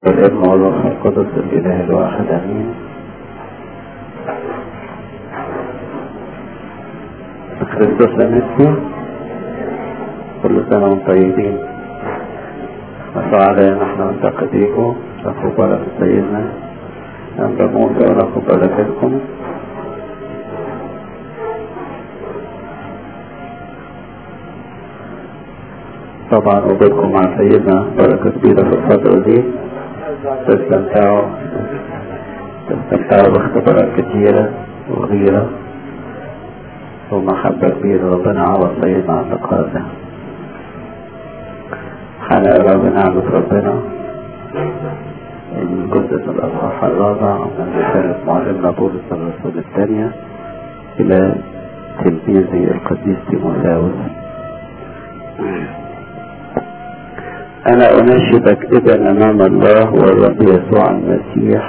والابن والروح القدس الإله الواحد آمين كريستوس أمسكم كل سنة وانتم طيبين مساء علينا نحن منتقديكم لكم بركة سيدنا أمر موسى ولكم بركتكم طبعا وجودكم مع سيدنا بركة كبيرة في الفترة دي تستمتعوا تستمتعوا باختبارات كتيرة وغيرة ومحبة كبيرة ربنا عوض سيدنا عن القادة هنقرا بنعمة ربنا الجزء من الأصحاح الرابع من رسالة معلمنا بولس الرسول الثانية إلى تلميذه القديس تيموثاوس أنا أناشدك إذا أمام الله والرب يسوع المسيح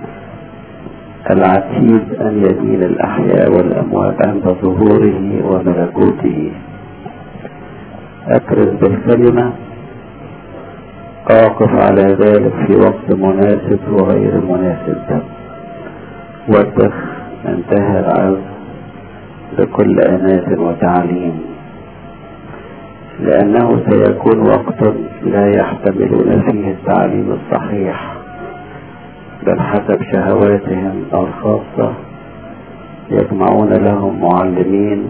العتيد أن يدين الأحياء والأموات عند ظهوره وملكوته أكرز بالكلمة أقف على ذلك في وقت مناسب وغير مناسب وبخ انتهى العرض بكل أناة وتعليم لأنه سيكون وقت لا يحتملون فيه التعليم الصحيح بل حسب شهواتهم الخاصة يجمعون لهم معلمين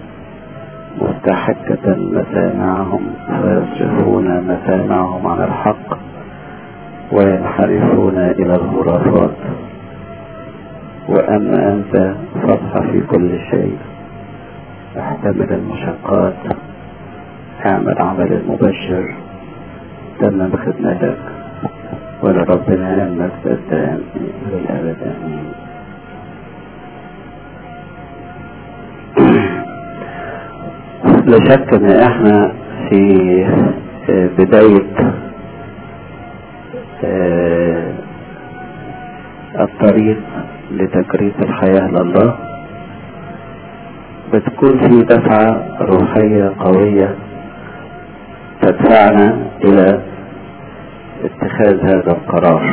مستحكة مسامعهم فيصرفون مسامعهم عن الحق وينحرفون إلى الخرافات وأما أنت فاصحى في كل شيء احتمل المشقات اعمل عمل المبشر تمم خدمتك ولربنا المجد الدائم للأبد آمين لا شك ان احنا في بداية الطريق لتكريس الحياة لله بتكون في دفعة روحية قوية تدفعنا إلى اتخاذ هذا القرار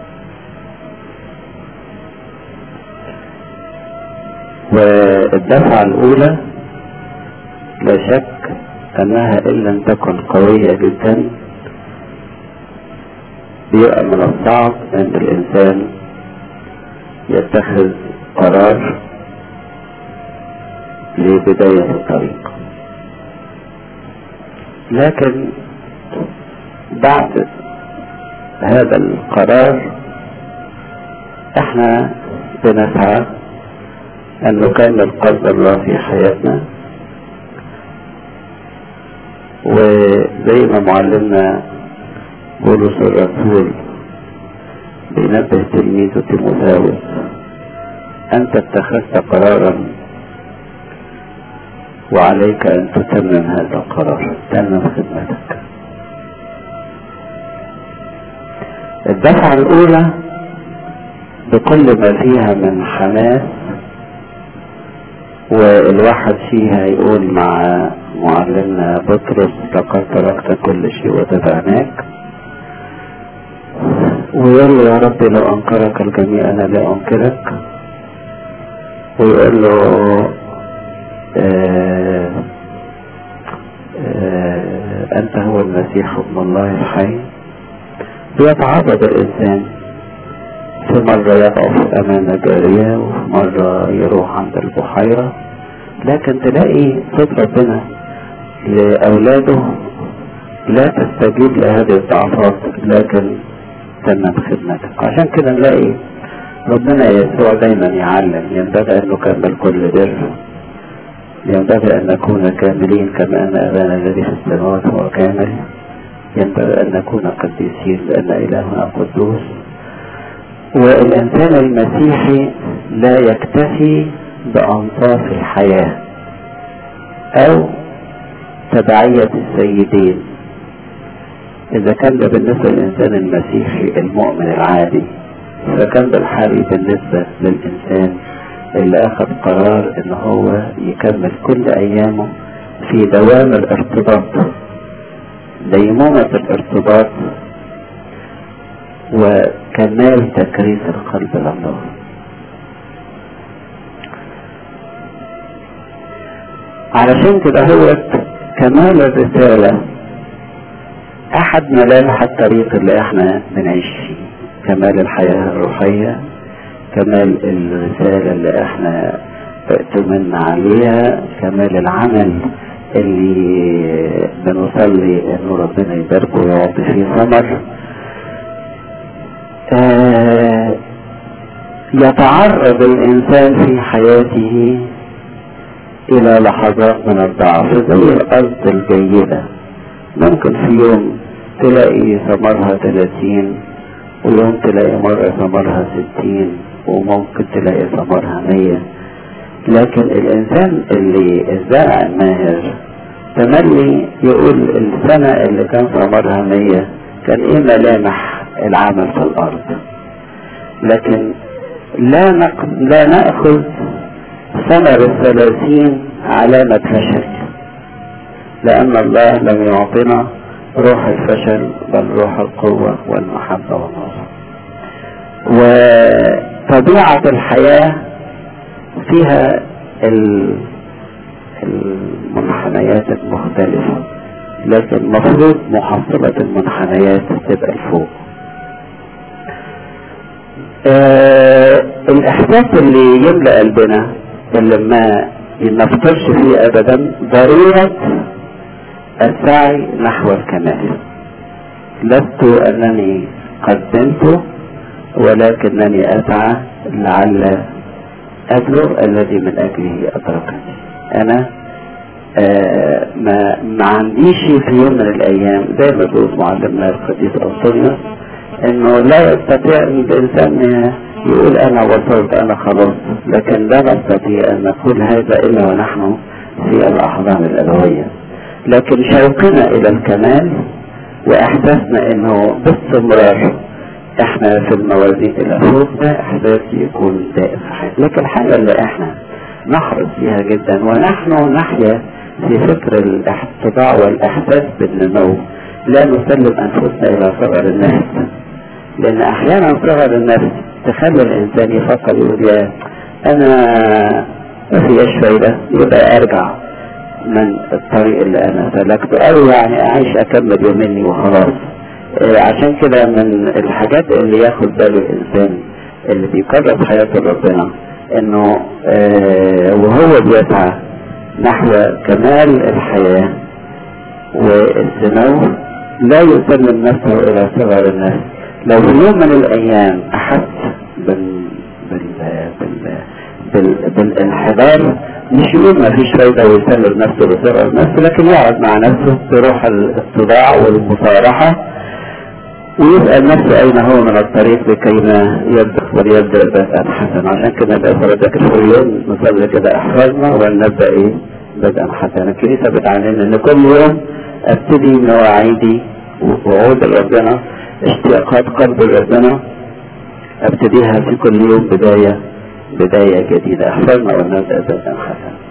والدفعة الأولى لا شك أنها إن لم تكن قوية جدا بيبقى من الصعب أن الإنسان يتخذ قرار لبداية الطريق لكن بعد هذا القرار احنا بنسعى ان نكمل قصد الله في حياتنا وزي ما معلمنا بولس الرسول بينبه تلميذه تيموثاوس انت اتخذت قرارا وعليك ان تتمم هذا القرار تمم خدمتك الدفعة الاولى بكل ما فيها من حماس والواحد فيها يقول مع معلمنا بطرس لقد تركت كل شيء وتبعناك ويقول له يا رب لو انكرك الجميع انا لا انكرك ويقول له آآ آآ انت هو المسيح ابن الله الحي بيتعرض الانسان في مرة يقف امام جارية وفي مرة يروح عند البحيرة لكن تلاقي صوت ربنا لأولاده لا تستجيب لهذه الضعفات لكن تمم خدمتك عشان كده نلاقي ربنا يسوع دايما يعلم ينبغي أن نكمل كل بر ينبغي أن نكون كاملين كما أن أبانا الذي في السماوات هو كامل ينبغي أن نكون قديسين لأن إلهنا قدوس والإنسان المسيحي لا يكتفي بأنصاف الحياة أو تبعية السيدين إذا كان ده بالنسبة للإنسان المسيحي المؤمن العادي فكان بالحالي بالنسبة للإنسان اللي أخذ قرار إن هو يكمل كل أيامه في دوام الارتباط ديمومة الارتباط وكمال تكريس القلب لله علشان كده هو كمال الرسالة أحد ملامح الطريق اللي احنا بنعيش فيه كمال الحياة الروحية كمال الرسالة اللي احنا ائتمنا عليها كمال العمل اللي بنصلي انه ربنا يباركه ويعطي فيه ثمر آه يتعرض الانسان في حياته الى لحظات من الضعف زي الارض الجيدة ممكن في يوم تلاقي ثمرها 30 ويوم تلاقي مرة ثمرها 60 وممكن تلاقي ثمرها 100 لكن الانسان اللي الزارع الماهر تملي يقول السنة اللي كان ثمرها 100 كان ايه ملامح العمل في الارض لكن لا نق... لا ناخذ ثمر الثلاثين علامة فشل لأن الله لم يعطنا روح الفشل بل روح القوة والمحبة والنصر وطبيعة الحياة فيها المنحنيات المختلفة لكن مفروض محصلة المنحنيات تبقى لفوق آه الإحساس اللي يملأ قلبنا اللي ما نفترش فيه أبدا ضرورة السعي نحو الكمال لست أنني قدمت ولكنني أسعى لعل أبلغ الذي من أجله أدركني أنا آه ما ما عنديش في يوم من الأيام زي ما بيقول معلمنا القديس أوسطينوس إنه لا يستطيع الإنسان يقول أنا وصلت أنا خلاص لكن لا نستطيع أن نقول هذا إلا ونحن في الأحضان الأبوية لكن شوقنا إلى الكمال وإحساسنا إنه باستمرار احنا في الموازين الى فوق ده احساس يكون دائم في حياتنا لكن الحاجة اللي احنا نحرص فيها جدا ونحن نحيا في فكر الاحتضاع والاحساس بالنمو لا نسلم انفسنا الى صغر النفس لان احيانا صغر النفس تخلي الانسان يفكر يقول يا انا ما فيهاش فايدة يبقى ارجع من الطريق اللي انا سلكته او يعني اعيش اكمل يوميني وخلاص عشان كده من الحاجات اللي ياخد باله الانسان اللي بيقرب حياته ربنا انه آه وهو بيسعى نحو كمال الحياة والسمو لا يسلم نفسه الى صغر النفس لو في يوم من الايام احس بال بال بال بال بالانحدار مش يقول ما فيش فايدة ويسلم نفسه لصغر النفس لكن يقعد مع نفسه بروح الاتضاع والمصارحة ويسأل نفسه أين هو من الطريق لكي ما يبدأ وليبدأ بدءا حسنا عشان كده نبقى صلاتك كل يوم نصلي كده احفظنا ولنبدأ إيه بدءا حسنا الكنيسة بتعلمنا إن كل يوم أبتدي مواعيدي ووعود ربنا اشتياقات قلب ربنا أبتديها في كل يوم بداية بداية جديدة احفظنا ونبدأ بدءا حسنا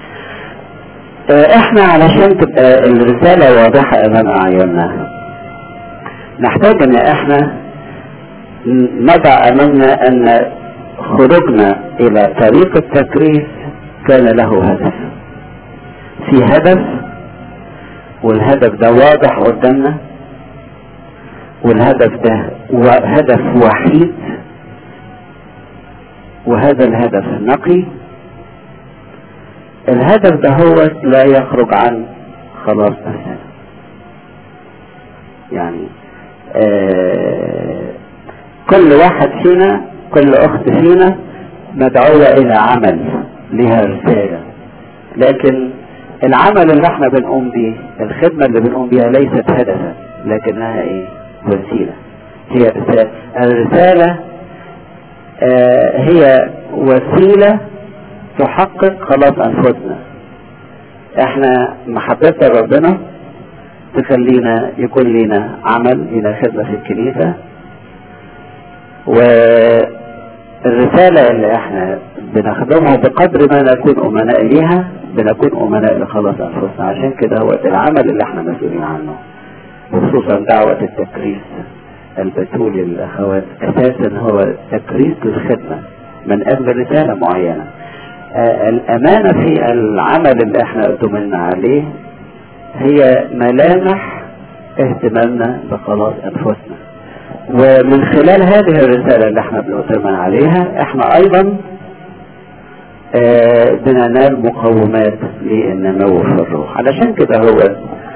احنا علشان تبقى الرسالة واضحة امام اعيننا نحتاج ان احنا نضع امامنا ان خروجنا الى طريق التكريس كان له هدف في هدف والهدف ده واضح قدامنا والهدف ده هدف وحيد وهذا الهدف نقي الهدف ده هو لا يخرج عن خلاص نفسنا يعني آه كل واحد فينا كل اخت فينا مدعوة الى عمل لها رسالة لكن العمل اللي احنا بنقوم بيه الخدمة اللي بنقوم بيها ليست هدفا لكنها ايه وسيلة هي رسالة الرسالة آه هي وسيلة تحقق خلاص انفسنا احنا محبتنا ربنا تخلينا يكون لنا عمل لنا خدمة في الكنيسة والرسالة اللي احنا بنخدمها بقدر ما نكون امناء ليها بنكون امناء لخلاص انفسنا عشان كده هو العمل اللي احنا مسؤولين عنه وخصوصا دعوة التكريس البتول للأخوات أساسا هو تكريس للخدمة من أجل رسالة معينة آه الأمانة في العمل اللي احنا اؤتمنا عليه هي ملامح اهتمامنا بخلاص أنفسنا ومن خلال هذه الرسالة اللي احنا بنؤتمن عليها احنا أيضا آه بننال مقومات للنمو في الروح علشان كده هو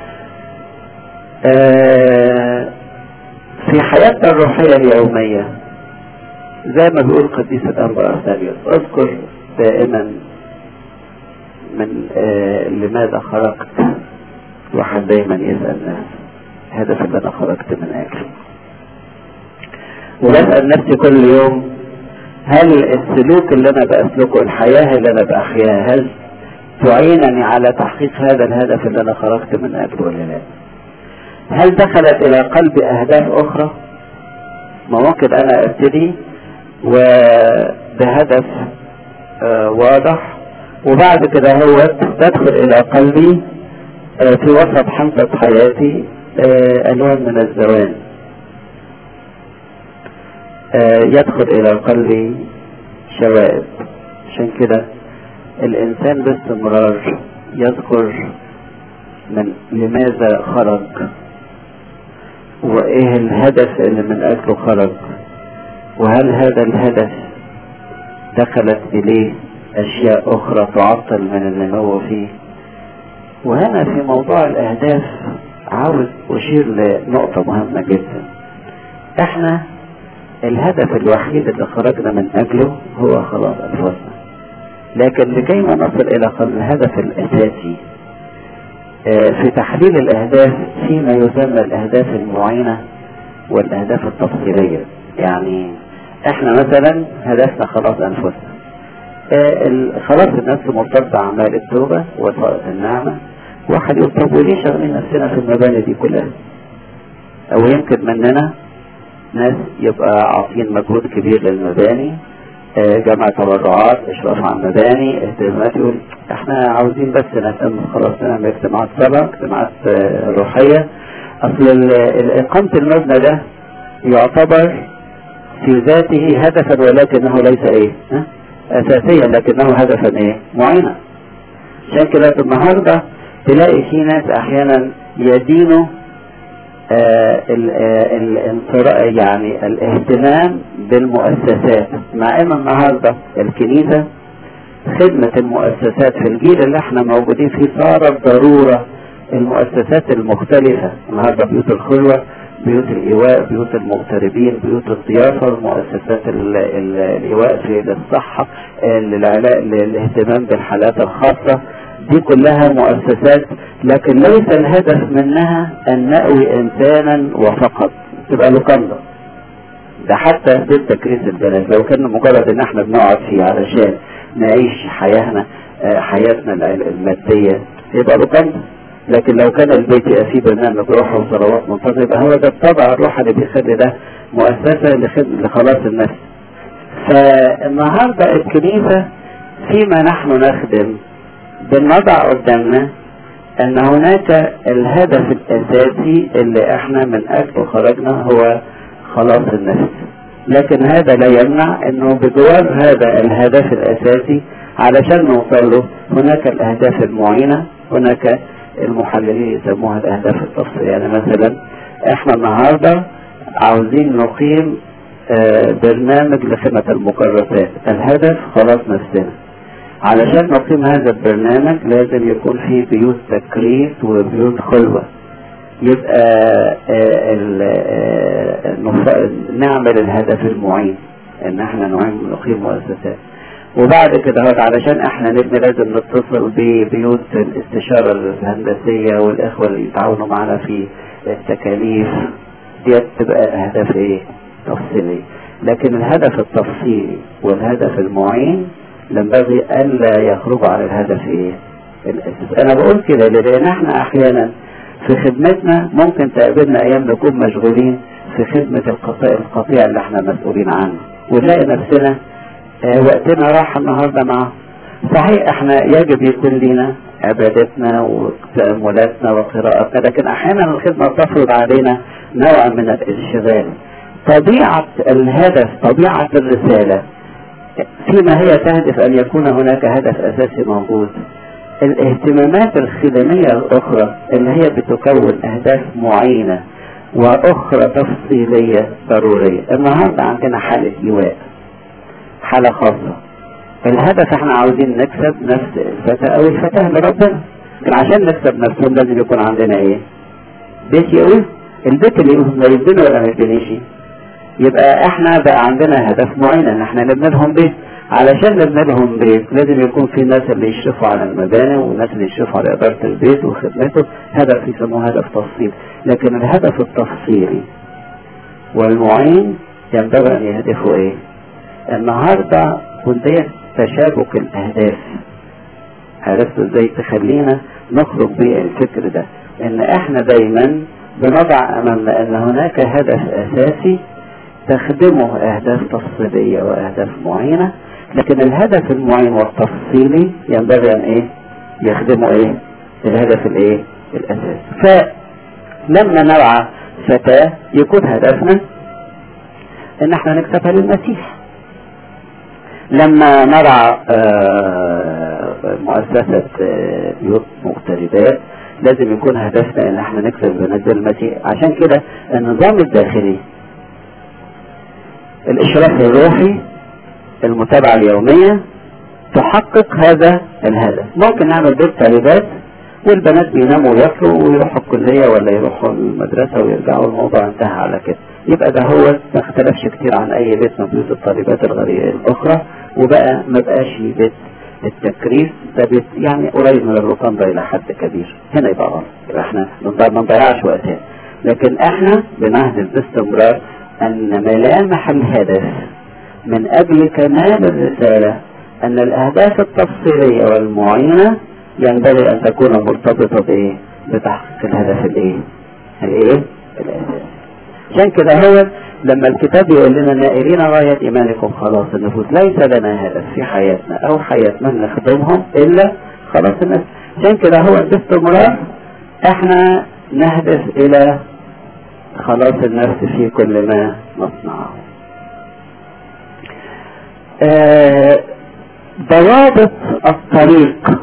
آه في حياتنا الروحية اليومية زي ما بيقول قديس الأنبا أرساليوس اذكر دائما من آه لماذا خرجت واحد دايما يسأل نفسه هدف اللي انا خرجت من اجله وبسأل نفسي كل يوم هل السلوك اللي انا بأسلكه الحياة اللي انا بأحياها هل تعينني على تحقيق هذا الهدف اللي انا خرجت من اجله ولا لا هل دخلت الى قلبي اهداف اخرى ما ممكن انا ابتدي وبهدف آه واضح وبعد كده هو تدخل الى قلبي آه في وسط حمزة حياتي آه الوان من الزوال يدخل الى قلبي شوائب عشان كده الانسان باستمرار يذكر من لماذا خرج وايه الهدف اللي من اجله خرج وهل هذا الهدف دخلت اليه اشياء اخرى تعطل من النمو فيه وهنا في موضوع الاهداف عاوز اشير لنقطة مهمة جدا احنا الهدف الوحيد اللي خرجنا من اجله هو خلاص انفسنا لكن لكي ما نصل الى الهدف الاساسي في تحليل الاهداف فيما يسمى الاهداف المعينة والاهداف التفصيلية يعني احنا مثلا هدفنا خلاص انفسنا خلاص النفس مرتبطة اعمال التوبة وطاقة النعمة واحد يقول طب وليه شغالين نفسنا في المباني دي كلها او يمكن مننا ناس يبقى عاطين مجهود كبير للمباني جمع تبرعات اشراف على المباني اهتمامات يقول احنا عاوزين بس نهتم خلاص نعمل اجتماعات صلاة اجتماعات روحية اصل اقامة المبنى ده يعتبر في ذاته هدفا ولكنه ليس ايه ها؟ اساسيا لكنه هدفا ايه معينا عشان كده النهارده تلاقي في ناس احيانا يدينوا آه الانصراء يعني الاهتمام بالمؤسسات مع ان النهارده الكنيسه خدمة المؤسسات في الجيل اللي احنا موجودين فيه صارت ضرورة المؤسسات المختلفة النهارده بيوت الخلوة بيوت الإيواء بيوت المغتربين بيوت الضيافة مؤسسات الإيواء في للصحة للعلاء للاهتمام بالحالات الخاصة دي كلها مؤسسات لكن ليس الهدف منها أن نأوي إنسانا وفقط تبقى لقمة ده حتى ضد تكريس البلد لو كان مجرد ان احنا بنقعد فيه علشان نعيش حياتنا حياتنا المادية يبقى لقمة لكن لو كان البيت يبقى فيه برنامج روح وصلوات منتظمة يبقى هو ده الطبع الروح اللي بيخلي ده مؤسسة لخلاص النفس فالنهاردة الكنيسة فيما نحن نخدم بنضع قدامنا ان هناك الهدف الاساسي اللي احنا من اجله خرجنا هو خلاص النفس لكن هذا لا يمنع انه بجوار هذا الهدف الاساسي علشان نوصل له هناك الاهداف المعينة هناك المحللين يسموها الاهداف التفصيلية يعني مثلا احنا النهاردة عاوزين نقيم اه برنامج لخدمة المكرسات الهدف خلاص نفسنا علشان نقيم هذا البرنامج لازم يكون فيه بيوت تكريس وبيوت خلوة يبقى نعمل الهدف المعين ان احنا نقيم مؤسسات وبعد كده هو علشان احنا نبني لازم نتصل ببيوت الاستشارة الهندسية والاخوة اللي يتعاونوا معنا في التكاليف دي تبقى اهداف ايه تفصيلية لكن الهدف التفصيلي والهدف المعين ينبغي الا يخرجوا عن الهدف ايه الاساس انا بقول كده لان احنا احيانا في خدمتنا ممكن تقابلنا ايام نكون مشغولين في خدمة القطيع القطيع اللي احنا مسؤولين عنه ونلاقي نفسنا اه وقتنا راح النهاردة معه صحيح احنا يجب يكون لنا عبادتنا وتأملاتنا وقراءتنا لكن احيانا الخدمة تفرض علينا نوع من الانشغال طبيعة الهدف طبيعة الرسالة فيما هي تهدف أن يكون هناك هدف أساسي موجود الاهتمامات الخدمية الأخرى اللي هي بتكون أهداف معينة وأخرى تفصيلية ضرورية النهاردة عندنا حالة لواء حالة خاصة الهدف احنا عاوزين نكسب نفس الفتى أو الفتاة لربنا لكن عشان نكسب نفسهم لازم يكون عندنا ايه بيت يقول البيت اللي ما يبني ولا ما يبنيش يبقى احنا بقى عندنا هدف معين ان احنا نبني لهم بيت علشان نبني لهم بيت لازم يكون في ناس اللي يشرفوا على المباني والناس اللي يشرفوا على اداره البيت وخدمته هدف يسموه هدف تفصيل لكن الهدف التفصيلي والمعين ينبغي ان يهدفوا ايه النهارده كنت تشابك الاهداف عرفت ازاي تخلينا نخرج بالفكر ده ان احنا دايما بنضع امامنا ان هناك هدف اساسي تخدمه اهداف تفصيلية واهداف معينة لكن الهدف المعين والتفصيلي ينبغي ان ايه يخدمه ايه الهدف الايه الاساسي فلما نرعى فتاة يكون هدفنا ان احنا نكسبها للمسيح لما نرعى مؤسسة بيوت مغتربات لازم يكون هدفنا ان احنا نكسب بنات المسيح عشان كده النظام الداخلي الاشراف الروحي المتابعة اليومية تحقق هذا الهدف ممكن نعمل بيت طالبات والبنات بيناموا وياكلوا ويروحوا الكلية ولا يروحوا المدرسة ويرجعوا الموضوع انتهى على كده يبقى ده هو ما اختلفش كتير عن اي بيت من بيوت الطالبات الغريبة الاخرى وبقى ما بقاش بيت التكريس ده بيت يعني قريب من الرقم الى حد كبير هنا يبقى غلط يبقى احنا ما نضيعش وقتنا لكن احنا بنهدف باستمرار ان ملامح الهدف من اجل كمال الرسالة ان الاهداف التفصيلية والمعينة ينبغي ان تكون مرتبطة بايه بتحقيق الهدف الايه الايه الاساسي عشان كده هو لما الكتاب يقول لنا نائرين غاية إيمانكم خلاص النفوس ليس لنا هدف في حياتنا أو حياتنا نخدمهم إلا خلاص الناس عشان كده هو باستمرار احنا نهدف إلى خلاص النفس في كل ما نصنعه آه ضوابط الطريق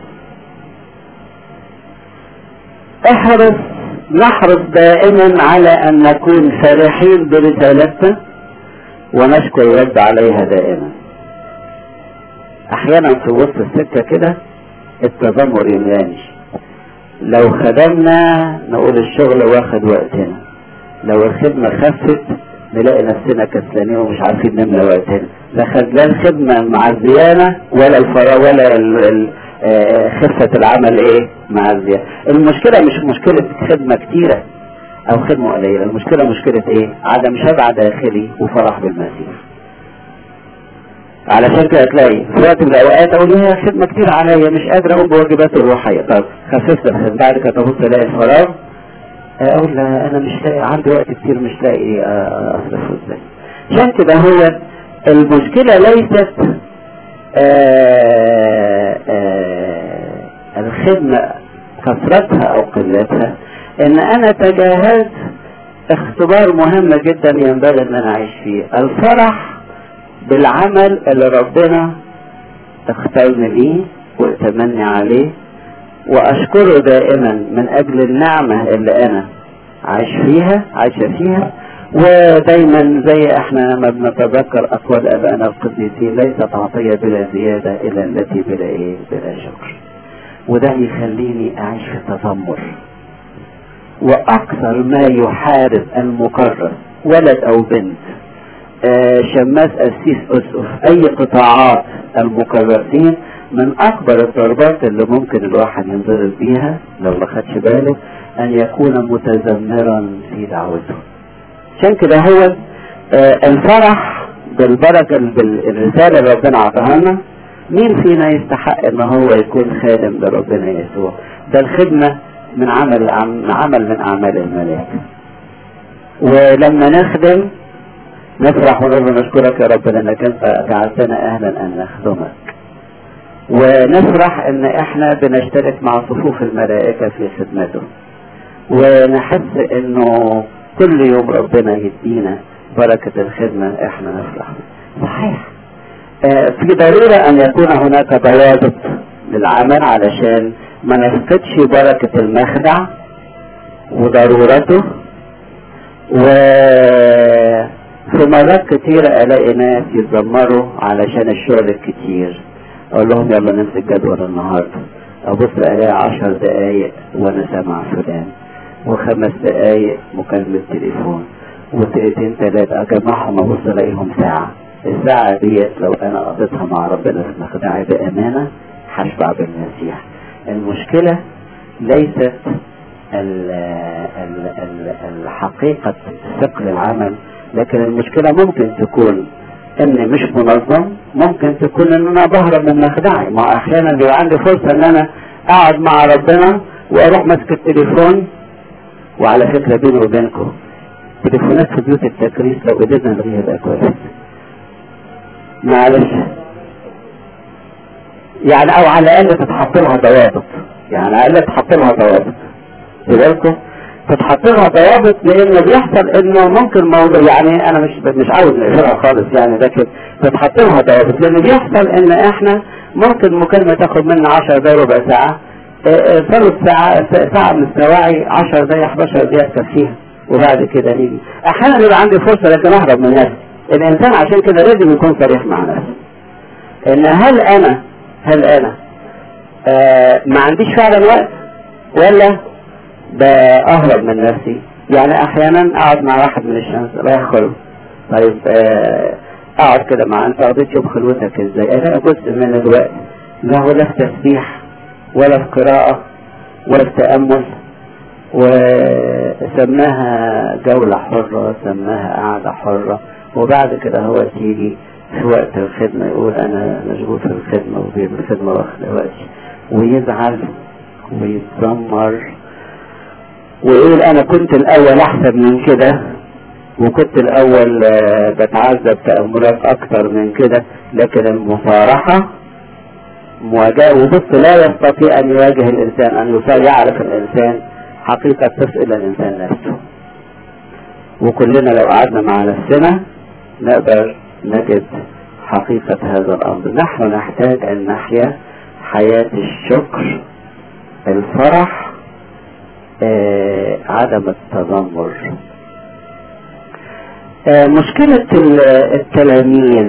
احرص نحرص دائما على ان نكون فرحين برسالتنا ونشكر الرب عليها دائما احيانا في وسط السكه كده التذمر يملاني لو خدمنا نقول الشغل واخد وقتنا لو الخدمه خفت نلاقي نفسنا كسلانين ومش عارفين نملى وقتنا لا لا الخدمه معزيانا ولا الفراغ ولا ال ال خفة العمل ايه مع الزيادة المشكلة مش مشكلة خدمة كتيرة او خدمة قليلة المشكلة مشكلة ايه عدم شبع داخلي وفرح بالمسيح علشان كده تلاقي في وقت من الاوقات اقول هي خدمة كتير عليا مش قادر اقوم بواجباتي الروحية طب خففت الخدمة بعد كده تبص الاقي فراغ اقول لا انا مش لاقي عندي وقت كتير مش لاقي اصرفه ازاي عشان كده هو المشكلة ليست آآ آآ الخدمة كثرتها او قلتها ان انا تجاهلت اختبار مهم جدا ينبغي ان انا اعيش فيه الفرح بالعمل اللي ربنا اختارني ليه واتمني عليه واشكره دائما من اجل النعمة اللي انا عايش فيها عايشة فيها ودايما زي احنا ما بنتذكر اقوال ابائنا القديسين ليست عطية بلا زيادة الا التي بلا ايه بلا شكر وده يخليني اعيش في تذمر واكثر ما يحارب المكرس ولد او بنت آه شماس اسيس اسقف اي قطاعات المكرسين من اكبر الضربات اللي ممكن الواحد ينضرب بيها لو ما خدش باله ان يكون متذمرا في دعوته عشان كده هو آه الفرح بالبركة بالرسالة اللي ربنا عطاها لنا مين فينا يستحق ان هو يكون خادم لربنا يسوع ده الخدمة من عمل عمل من اعمال الملائكة ولما نخدم نفرح ونقول نشكرك يا رب لانك انت جعلتنا اهلا ان نخدمك ونفرح ان احنا بنشترك مع صفوف الملائكة في خدمته ونحس انه كل يوم ربنا يدينا بركة الخدمة احنا نفرح صحيح آه في ضرورة ان يكون هناك ضوابط للعمل علشان ما نفقدش بركة المخدع وضرورته و في مرات كتيرة الاقي ناس يتذمروا علشان الشغل الكتير اقول لهم يلا نمسك جدول النهارده ابص الاقي عشر دقايق وانا سامع فلان وخمس دقايق مكالمة تليفون ودقيقتين ثلاثة اجمعهم ابص الاقيهم ساعة الساعة ديت لو انا قضيتها مع ربنا في مخدعي بامانة هشبع بالمسيح المشكلة ليست ال ال ال الحقيقة ثقل العمل لكن المشكلة ممكن تكون اني مش منظم ممكن تكون ان انا بهرب من مخدعي ما احيانا بيبقى عندي فرصة ان انا اقعد مع ربنا واروح ماسك التليفون وعلى فكرة بيني وبينكم تليفونات في بيوت التكريس لو قدرنا نلغيها يبقى كويس معلش يعني او على الاقل تتحط لها ضوابط يعني على الاقل تتحط لها ضوابط بالكم تتحط لها ضوابط لان بيحصل انه ممكن موضوع يعني انا مش مش عاوز نقفلها خالص يعني لكن تتحط لها ضوابط لان بيحصل ان احنا ممكن مكالمه تاخد منا 10 دقايق ربع ساعه ثلث ساعه ساعه من السواعي 10 دقايق 11 دقيقه تكفيها وبعد كده نيجي احيانا بيبقى عندي فرصه لكن اهرب من نفسي الانسان عشان كده لازم يكون صريح مع نفسه ان هل انا هل انا آه ما عنديش فعلا وقت ولا بأهرب من نفسي يعني احيانا اقعد مع واحد من الشمس رايح خلو طيب آه اقعد كده مع انت قضيت يوم خلوتك ازاي الاقي جزء من الوقت لا هو لا في تسبيح ولا في قراءة ولا في تأمل وسماها جولة حرة سماها قعدة حرة وبعد كده هو تيجي في وقت الخدمة يقول أنا مشغول في الخدمة وبين الخدمة واخد وقتي ويزعل ويتذمر ويقول أنا كنت الأول أحسن من كده وكنت الأول بتعذب تأملات أكتر من كده لكن المصارحة مواجهة وبص لا يستطيع أن يواجه الإنسان أن يصار يعرف الإنسان حقيقة تسأل الإنسان نفسه وكلنا لو قعدنا مع نفسنا نقدر نجد حقيقة هذا الأمر نحن نحتاج أن نحيا حياة الشكر الفرح آه عدم التذمر آه مشكلة التلاميذ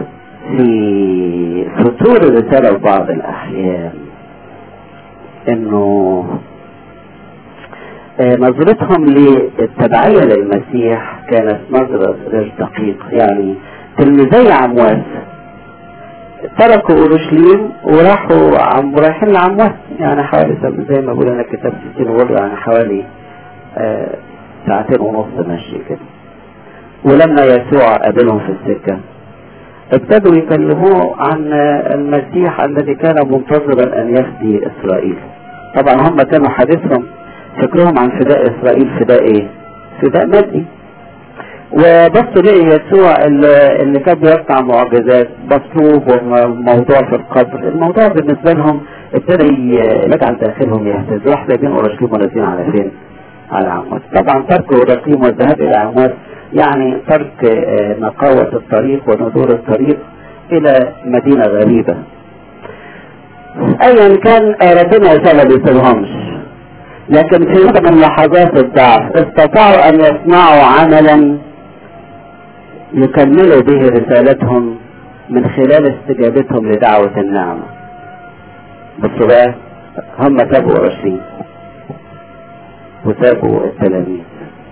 في فتور الرسالة في بعض الأحيان إنه آه نظرتهم للتبعية للمسيح كانت نظرة غير دقيقة يعني تلميذي عمواس تركوا اورشليم وراحوا عم رايحين لعمواس يعني حوالي زي ما بقول انا كتاب 60 غرة يعني حوالي آه ساعتين ونص ماشي كده ولما يسوع قابلهم في السكة ابتدوا يكلموه عن المسيح الذي كان منتظرا ان يفدي اسرائيل طبعا هم كانوا حديثهم فكرهم عن فداء اسرائيل فداء ايه فداء مادي وبصوا لقي يسوع اللي, اللي كان بيصنع معجزات مصلوب وموضوع في القبر الموضوع بالنسبة لهم ابتدى يجعل داخلهم يهتز راح سايبين اورشليم ونازلين على فين؟ على عمواس طبعا ترك اورشليم والذهاب الى عمواس يعني ترك نقاوة الطريق وندور الطريق الى مدينة غريبة ايا كان ربنا يسأل ما بيسيبهمش لكن في وقت من لحظات الضعف استطاعوا ان يصنعوا عملا يكملوا به رسالتهم من خلال استجابتهم لدعوة النعمة بصوا بقى هم سابوا اورشليم وسابوا التلاميذ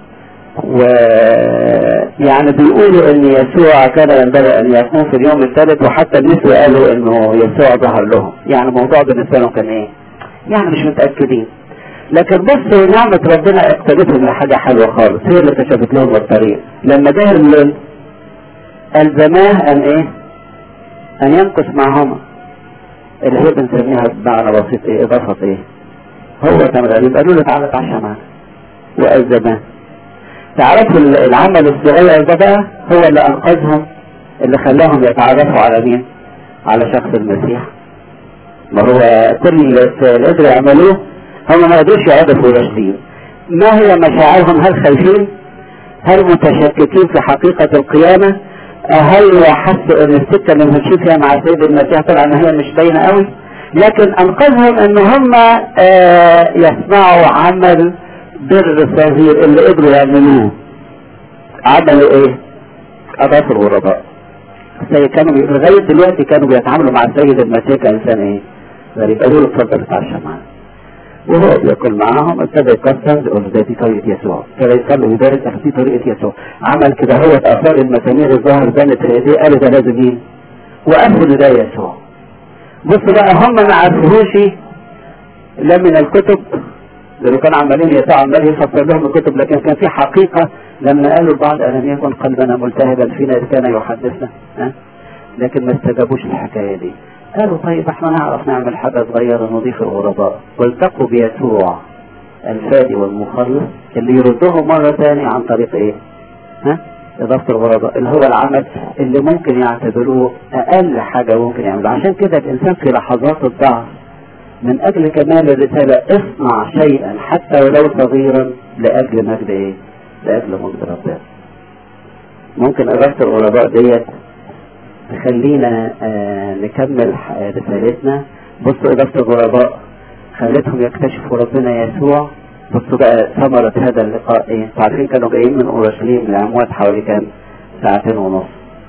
ويعني بيقولوا ان يسوع كان ينبغي ان يكون في اليوم الثالث وحتى النسوة قالوا انه يسوع ظهر لهم يعني الموضوع بالنسبة لهم كان ايه يعني مش متأكدين لكن بصوا نعمة ربنا اقتدتهم لحاجة حلوة خالص هي اللي كشفت لهم الطريق لما جه الليل ألزماه أن إيه؟ أن يمكث معهما اللي هي بنسميها بمعنى بسيط إيه؟ إضافة إيه؟ هو كان غريب قالوا له تعالى اتعشى معانا وألزماه تعرفوا العمل الصغير ده بقى هو اللي أنقذهم اللي خلاهم يتعرفوا على مين؟ على شخص المسيح ما هو كل اللي قدروا يعملوه هم ما قدروش يقعدوا في اورشليم ما هي مشاعرهم هل خايفين هل متشككين في حقيقة القيامة هل حسوا ان السكة اللي ماشيين فيها مع سيد المسيح طلع ان هي مش باينة قوي لكن انقذهم ان هم آه يصنعوا عمل بر صغير اللي قدروا يعملوه عملوا ايه اضافوا الغرباء كانوا لغاية دلوقتي كانوا بيتعاملوا مع السيد المسيح كإنسان ايه غريب قالوا له اتفضل اتعشى معانا وهو بياكل معاهم ابتدى يكسر يقول ده دي طريقة يسوع ابتدى يصلي ويبارك قال دي طريقة يسوع عمل كده هو اثار المسامير الظهر بانت في ايديه قالوا ده لازم مين وقالوا ده يسوع بص بقى هم ما عرفوش لا من الكتب لانه كانوا عمالين يسوع عمال يفسر لهم الكتب لكن كان في حقيقة لما قالوا البعض ألم يكن قلبنا ملتهبا فينا إذ كان يحدثنا ها؟ لكن ما استجابوش الحكاية دي قالوا طيب احنا نعرف نعمل حاجة صغيرة نضيف الغرباء والتقوا بيسوع الفادي والمخلص اللي يردهم مرة ثانية عن طريق ايه ها إضافة الغرباء اللي هو العمل اللي ممكن يعتبروه أقل حاجة ممكن يعملها عشان كده الإنسان في لحظات الضعف من أجل كمال الرسالة اصنع شيئا حتى ولو صغيرا لأجل مجد ايه لأجل مجد ربنا ممكن إضافة الغرباء ديت تخلينا آه نكمل رسالتنا بصوا إضافة الغرباء خلتهم يكتشفوا ربنا يسوع بصوا بقى ثمرة هذا اللقاء ايه عارفين كانوا جايين من اورشليم لاموات حوالي كام ساعتين ونص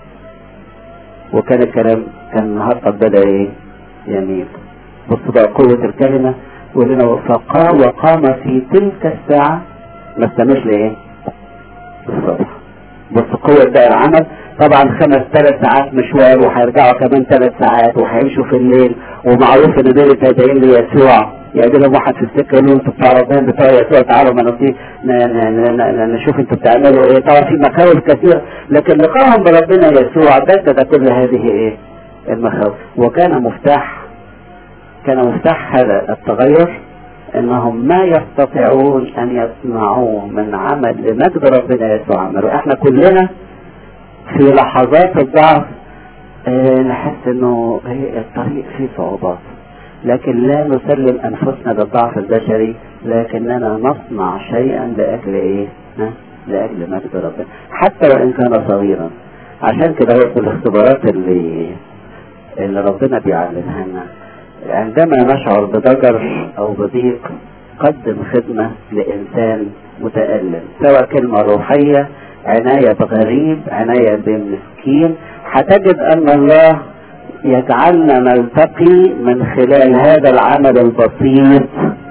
وكان الكلام كان النهار قد بدا ايه يميل بصوا بقى قوة الكلمة ولنا فقام وقام في تلك الساعة ما استناش لايه الصبح بص قوة بقى العمل طبعا خمس ثلاث ساعات مشوار وهيرجعوا كمان ثلاث ساعات وهيمشوا في الليل ومعروف ان دول تابعين ليسوع يقابل لهم واحد في السكه يقول له انتوا بتاع ربنا بتوع يسوع تعالوا ما نطي نشوف انتوا بتعملوا ايه طبعا في مخاوف كثيره لكن لقاهم بربنا يسوع بدد كل هذه ايه المخاوف وكان مفتاح كان مفتاح هذا التغير انهم ما يستطيعون ان يصنعوه من عمل لمجد ربنا يسوع عمله احنا كلنا في لحظات الضعف اه نحس انه الطريق فيه صعوبات لكن لا نسلم انفسنا للضعف البشري لكننا نصنع شيئا لاجل ايه ها؟ لاجل مجد ربنا حتى وان كان صغيرا عشان كده هو في الاختبارات اللي اللي ربنا بيعلمها لنا عندما نشعر بضجر او بضيق قدم خدمة لإنسان متألم سواء كلمة روحية عناية بغريب عناية بمسكين هتجد أن الله يجعلنا نلتقي من خلال هذا العمل البسيط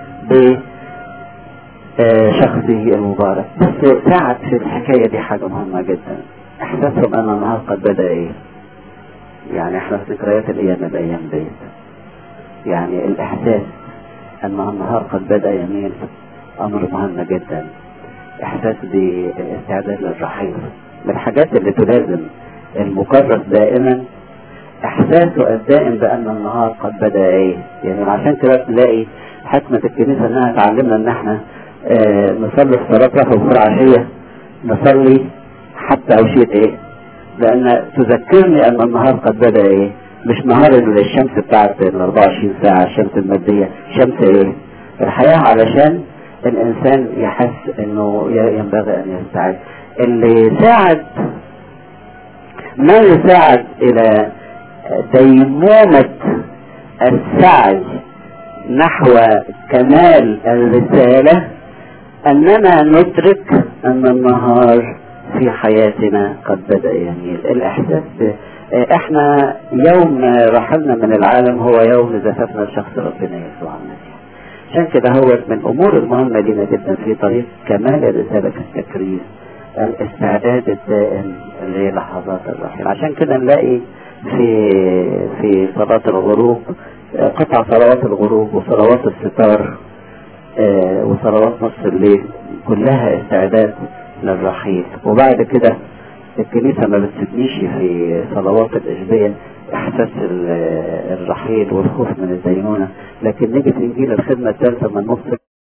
بشخصه المبارك بس ساعد في الحكاية دي حاجة مهمة جدا احساسهم ان النهار قد بدأ ايه يعني احنا في ذكريات الايام الايام ديت يعني الاحساس ان النهار قد بدأ يميل امر مهم جدا احساس باستعداد للرحيل من الحاجات اللي تلازم المكرس دائما احساسه الدائم بان النهار قد بدا ايه يعني عشان كده تلاقي حكمة الكنيسة انها تعلمنا ان احنا اه نصلي الصلاة رفع وفر عشية نصلي حتى عشية ايه لان تذكرني ان النهار قد بدا ايه مش نهار الشمس بتاعت ال 24 ساعة الشمس المادية شمس ايه الحياة علشان الانسان يحس انه ينبغي ان يستعد اللي ساعد ما يساعد الى ديمومة السعي نحو كمال الرسالة أننا ندرك أن النهار في حياتنا قد بدأ يميل الإحساس إحنا يوم رحلنا من العالم هو يوم زفافنا لشخص ربنا يسوع المسيح عشان كده هو من الأمور المهمة لنا جدا في طريق كمال الرسالة في التكريس الاستعداد الدائم للحظات الرحيل عشان كده نلاقي في في صلاة الغروب قطع صلوات الغروب وصلوات الستار وصلوات نصف الليل كلها استعداد للرحيل وبعد كده الكنيسة ما بتسيبنيش في صلوات الإشبية إحساس الرحيل والخوف من الدينونة لكن نيجي في إنجيل الخدمة الثالثة من نص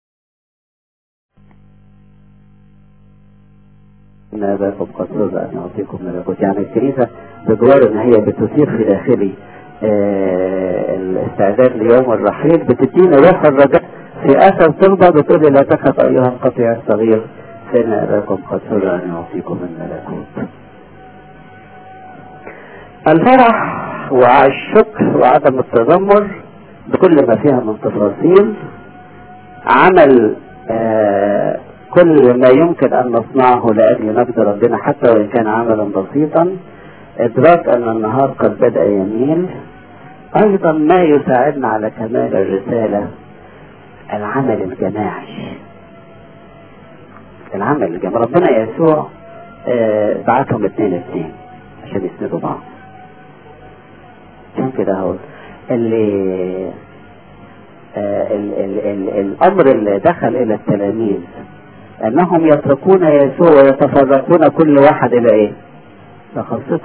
إن أباكم قد رضى أن أعطيكم ملكوت يعني الكنيسة بجوار إن هي بتثير في داخلي آه الاستعداد ليوم الرحيل بتدينا روح الرجاء في آخر طلبة بتقول لا تخف أيها القطيع الصغير فإن أباكم قد سر أن يعطيكم الملكوت الفرح والشكر وعدم التذمر بكل ما فيها من تفاصيل عمل آه كل ما يمكن أن نصنعه لأجل مجد ربنا حتى وإن كان عملا بسيطا إدراك أن النهار قد بدأ يميل أيضا ما يساعدنا على كمال الرسالة العمل الجماعي العمل الجماعي ربنا يسوع آه بعتهم اثنين اثنين عشان يسندوا بعض عشان كده هو اللي آه ال ال ال الأمر اللي دخل إلى التلاميذ أنهم يتركون يسوع ويتفرقون كل واحد إلى إيه؟ لخاصته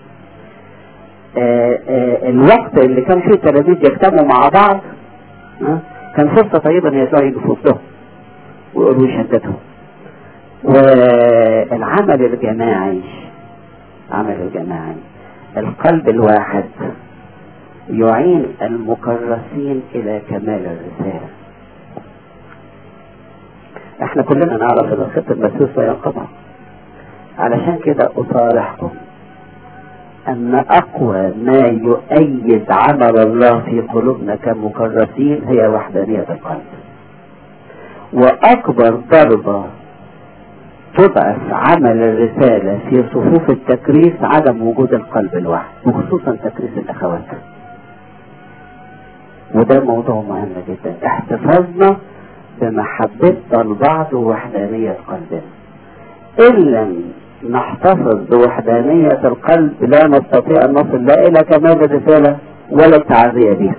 آه آه الوقت اللي كان فيه التلاميذ يجتمعوا مع بعض كان فرصة طيبة ان يسوع يجي في وسطهم ويقولوا يشددهم والعمل الجماعي عمل الجماعي القلب الواحد يعين المكرسين الى كمال الرسالة احنا كلنا نعرف ان الخط المسوس لا ينقطع علشان كده اصارحكم ان اقوى ما يؤيد عمل الله في قلوبنا كمكرسين هي وحدانية القلب واكبر ضربة تضعف عمل الرسالة في صفوف التكريس عدم وجود القلب الواحد وخصوصا تكريس الاخوات وده موضوع مهم جدا احتفاظنا بمحبتنا لبعض ووحدانية قلبنا ان لم نحتفظ بوحدانية القلب لا نستطيع ان نصل لا الى كمال الرسالة ولا التعزية بها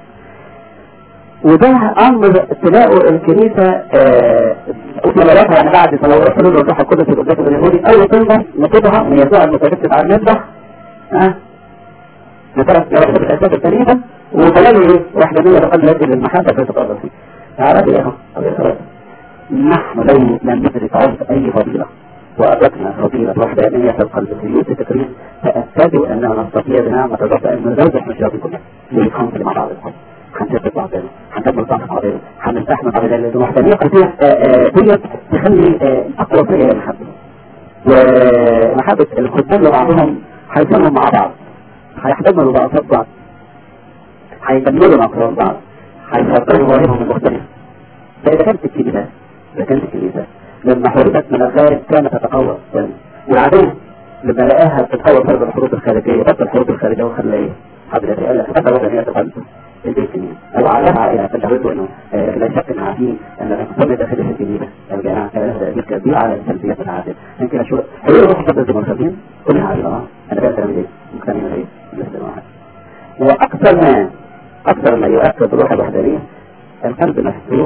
وده امر تلاقوا الكنيسة صلواتها يعني بعد صلوات الرسول والروح القدس القداس اليهودي اول كلمة نطلبها من يسوع المتجسد على المذبح ها نترك نرتب الاساس الكنيسة وكلام ايه وحدانية القلب التي للمحبة في تقرب فيه تعالى يا اخوة نحن لو لم ندرك عرف اي فضيلة وأدركنا فضيلة وحدانية القلب في يوسف التكريم تأكدوا أننا نستطيع بنعمة الرب أن نزوج مشاكل كلها للخمس مع بعض القلب هنثبت بعضنا هنكمل بعض بعضنا هنستحمل بعضنا لأن الوحدانية قلبية ديت تخلي أقوى فيها المحبة ومحبة الخدام لبعضهم هيكملوا مع بعض هيحتملوا بعض بعض هيكملوا مع بعض هيفكروا مواهبهم المختلفة فإذا كانت الكنيسة إذا كانت الكنيسة لما حرمت من الخارج كانت تتقوى والعدو لما لقاها تتقوى فرض الحروب الخارجية بطل الحروب الخارجية وخلى ايه حضرتك قال لك فترة وثانية تقلب الجنسية او علمها الى تجاوزه انه لا شك ان عارفين ان الانقسام داخل في الجنينة الجماعة كانت كبيرة على السلبيات العادة يمكن اشوف هل يروح ضد المرتبين كلها على اه انا بقى تعمل ايه مقتنع ايه مثل واحد واكثر ما اكثر ما يؤكد روح الوحدانية القلب مفتوح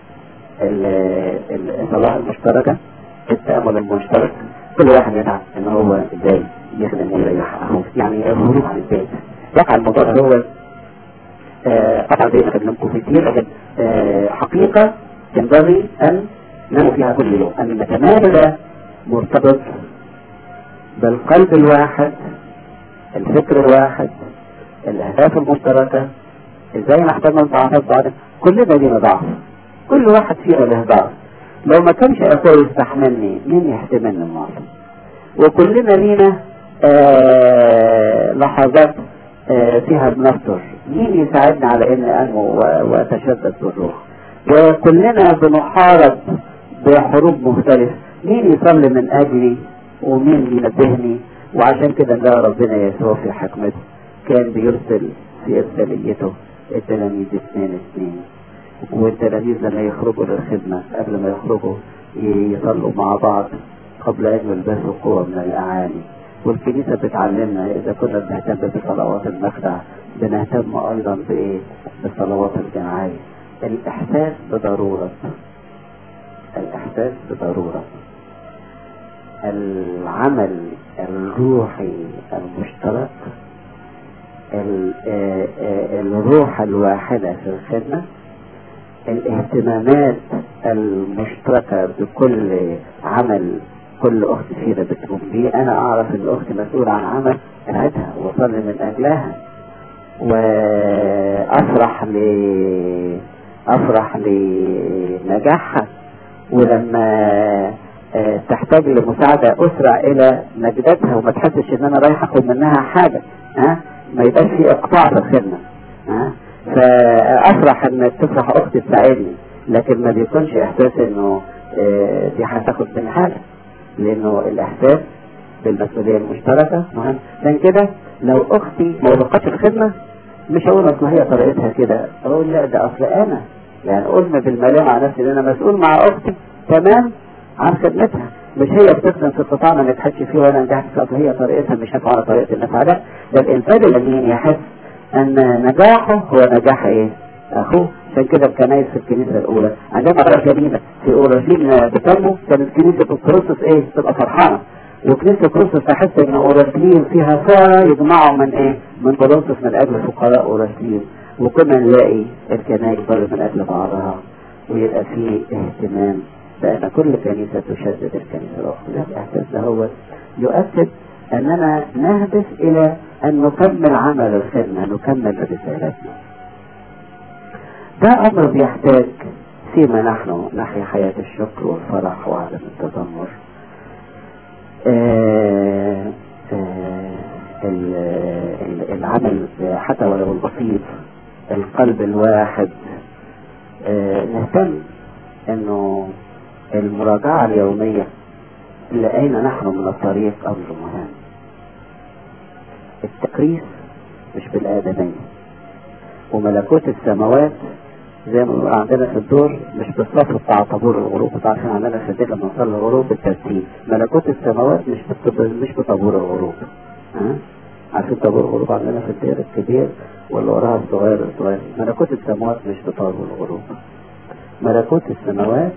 الصلاة المشتركة التأمل المشترك كل واحد يدعى ان هو ازاي يخدم ويريح اخوه يعني الهروب عن البيت يقع الموضوع ده هو قطع زي ما كلمكم كتير لكن حقيقة ينبغي ان ننمو فيها كل يوم ان كمال مرتبط بالقلب الواحد الفكر الواحد الاهداف المشتركة ازاي نحتمل ضعفات بعض كلنا لينا ضعف كل واحد فينا له ضعف لو ما كانش اخوه يستحملني مين يحتملني النهارده وكلنا لينا آه لحظات آه فيها بنفطر مين يساعدنا على ان انمو واتشدد بالروح وكلنا بنحارب بحروب مختلفة مين يصلي من اجلي ومين ينبهني وعشان كده نلاقي ربنا يسوع في حكمته كان بيرسل في ارساليته التلاميذ اثنين اثنين والتلاميذ لما يخرجوا للخدمة قبل ما يخرجوا يصلوا مع بعض قبل أن يلبسوا قوة من الأعالي والكنيسة بتعلمنا إذا كنا بنهتم بصلوات المخدع بنهتم أيضا بإيه؟ بالصلوات الجماعية الإحساس بضرورة الإحساس بضرورة العمل الروحي المشترك الروح الواحدة في الخدمة الاهتمامات المشتركة بكل عمل كل أخت فينا بتقوم بيه أنا أعرف إن أختي مسؤولة عن عمل أساعدها وأصلي من أجلها وأفرح ل أفرح لنجاحها ولما آه، تحتاج لمساعدة أسرع إلى نجدتها وما تحسش إن أنا رايح أخد منها حاجة ها ما يبقاش في إقطاع في الخدمة ها فأفرح إن تفرح أختي تساعدني لكن ما بيكونش إحساس إنه آه، دي هتاخد مني حاجة لأنه الإحساس بالمسؤولية المشتركة مهم عشان كده لو أختي ما وافقتش الخدمة مش هقول أصل هي طريقتها كده أقول لا ده أصل أنا يعني أقول بالملام على نفسي إن أنا مسؤول مع أختي تمام عن خدمتها مش هي بتخدم في القطاع ما نجحتش فيه ولا نجحت فيه أصل هي طريقتها مش هتبقى على طريقة النفع ده ده الإنسان الذي يحس أن نجاحه هو نجاح إيه؟ أخوه عشان كده الكنائس في الكنيسة الأولى عندما رأى جميلة في أورشليم بتنمو كانت كنيسة الكروسس إيه؟ تبقى فرحانة وكنيسة كروسس تحس إن أورشليم فيها ثروة يجمعوا من إيه؟ من كورنثوس من أجل فقراء أورشليم وكنا نلاقي الكنائس برضه من أجل بعضها ويبقى فيه اهتمام بأن كل كنيسة تشدد الكنيسة الأخرى ده الإحساس ده هو يؤكد أننا نهدف إلى أن نكمل عمل الخدمة نكمل رسالتنا ده أمر بيحتاج فيما نحن نحيا حياة الشكر والفرح وعدم التذمر آه آه العمل حتى ولو البسيط القلب الواحد آه نهتم انه المراجعة اليومية لأين نحن من الطريق أمر مهم التكريس مش بالآدمية وملكوت السماوات زي ما بنقول عندنا في الدور مش بالصف بتاع طابور الغروب بتاع عارفين عندنا في الدين لما نصلي الغروب بالترتيب ملكوت السماوات مش مش بطابور الغروب ها عارفين طابور الغروب عندنا في الدير الكبير واللي وراها الصغير الصغير ملكوت السماوات مش بطابور الغروب ملكوت السماوات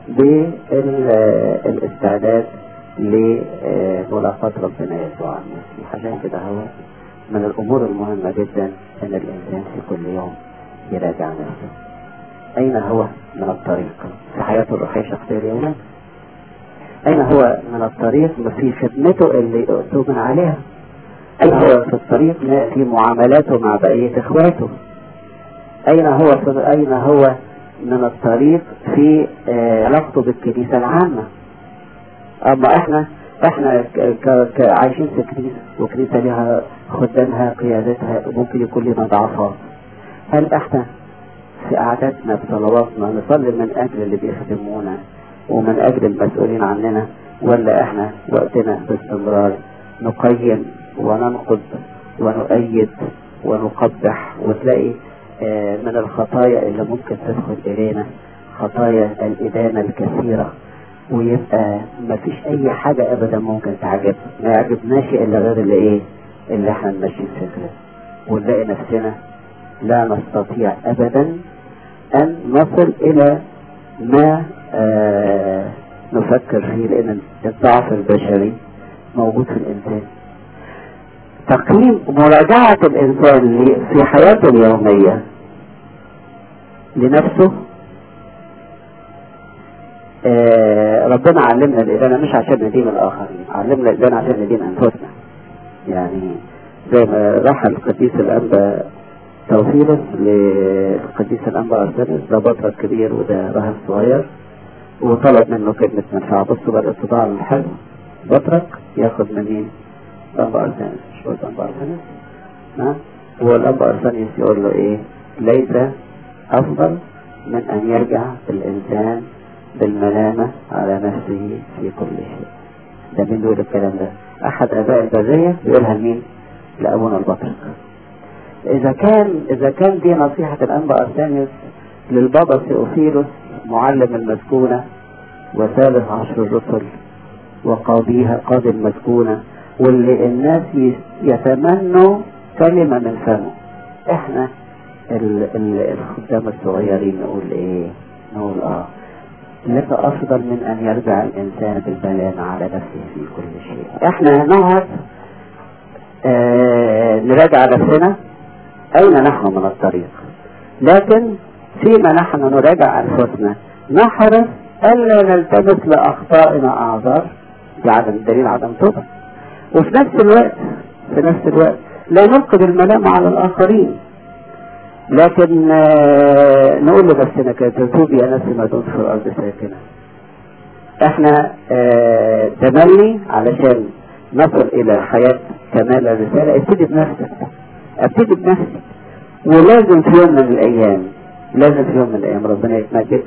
بالاستعداد لملاقاة ربنا يسوع المسيح عشان كده هو من الأمور المهمة جدا أن الإنسان في كل يوم يراجع نفسه أين هو من الطريق في حياته الروحية الشخصية اليومية أين هو من الطريق في خدمته اللي أؤتمن عليها أين هو في الطريق في معاملاته مع بقية إخواته أين هو في أين هو من الطريق في علاقته بالكنيسة العامة أما إحنا إحنا عايشين في كنيسة وكنيسة لها خدامها قيادتها ممكن يكون لنا ضعفات هل إحنا في قعداتنا بصلواتنا نصلي من أجل اللي بيخدمونا ومن أجل المسؤولين عننا ولا إحنا وقتنا باستمرار نقيم وننقد ونؤيد ونقبح وتلاقي من الخطايا اللي ممكن تدخل إلينا خطايا الإدانة الكثيرة ويبقى ما فيش أي حاجة أبدا ممكن تعجبنا ما يعجبناش إلا غير اللي إيه اللي إحنا ماشيين فكرة ونلاقي نفسنا لا نستطيع أبدا أن نصل إلى ما آه نفكر فيه لأن الضعف البشري موجود في الإنسان تقييم مراجعة الإنسان في حياته اليومية لنفسه آه ربنا علمنا الإدانة مش عشان ندين الآخرين علمنا الإدانة عشان ندين أنفسنا يعني زي ما راح القديس الأنبا توفيلس للقديس الأنبا أرسنس ده بطرك كبير وده راهب صغير وطلب منه كلمة منفعة بصوا بقى الاستطاع الحلو بطرك ياخد من مين؟ الأنبا أرسنس مش هو الأنبا أرسنس ها؟ هو الأنبا أرسنس يقول له إيه؟ ليس أفضل من أن يرجع الإنسان بالملامة على نفسه في كل شيء ده مين بيقول الكلام ده؟ أحد آباء البرية بيقولها لمين؟ لأبونا البطرك إذا كان إذا كان دي نصيحة الأنبا أرسانيوس للبابا سيوفيلوس معلم المسكونة وثالث عشر الرسل وقاضيها قاضي المسكونة واللي الناس يتمنوا كلمة من فمه احنا ال ال الخدام الصغيرين نقول ايه نقول اه لك افضل من ان يرجع الانسان بالبيان على نفسه في كل شيء احنا نقعد آه نراجع نفسنا أين نحن من الطريق لكن فيما نحن نراجع أنفسنا نحرص ألا نلتمس لأخطائنا أعذار بعدم دليل عدم توبة وفي نفس الوقت في نفس الوقت لا نلقي الملام على الآخرين لكن آه نقول لنفسنا كده توبي يا نفسي ما دمت في الأرض ساكنة احنا اه تملي علشان نصل الى حياة كمال الرسالة ابتدي بنفسك ابتدي بنفسي ولازم في يوم من الايام لازم في يوم من الايام ربنا يتمجد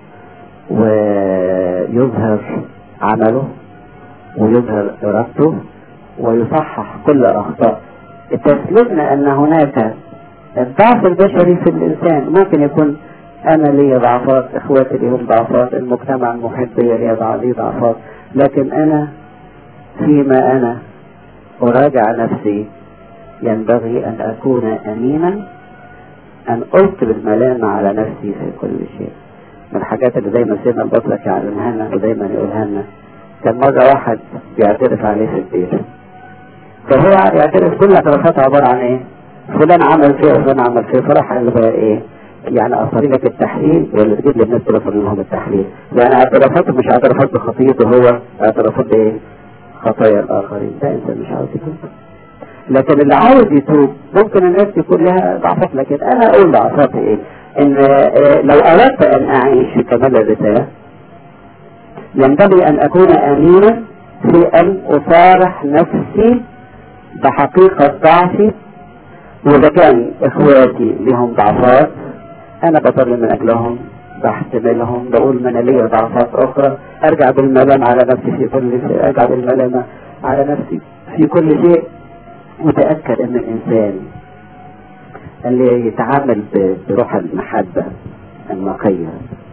ويظهر عمله ويظهر ارادته ويصحح كل الاخطاء تسلمنا ان هناك الضعف البشري في الانسان ممكن يكون انا لي ضعفات اخواتي ليهم ضعفات المجتمع المحيط بي لي ضعفات لكن انا فيما انا اراجع نفسي ينبغي ان اكون امينا ان القي الملامة على نفسي في كل شيء من الحاجات اللي دايما سيدنا البطلك يعلمها لنا ودايما يقولها لنا كان مرة واحد بيعترف عليه في البيت فهو يعترف كل اعترافاته عبارة عن ايه فلان عمل فيه وفلان عمل فيه فراح قال له بقى ايه يعني اصاري لك التحليل ولا تجيب للناس ترفض لهم التحليل يعني اعترافاته مش اعترافات بخطيته هو اعترافات ايه خطايا الاخرين ده انسان مش عاوز يتوب لكن اللي عاوز يتوب ممكن الناس يكون لها ضعفات لكن انا اقول ضعفاتي ايه ان لو اردت ان اعيش في كمال الرسالة ينبغي ان اكون امينا في ان اصارح نفسي بحقيقة ضعفي واذا كان اخواتي لهم ضعفات انا بطل من اجلهم بحتملهم بقول ما انا ليا ضعفات اخرى ارجع بالملام على نفسي في كل شيء ارجع بالملامة على نفسي في كل شيء متأكد ان الانسان اللي يتعامل بروح المحبة النقية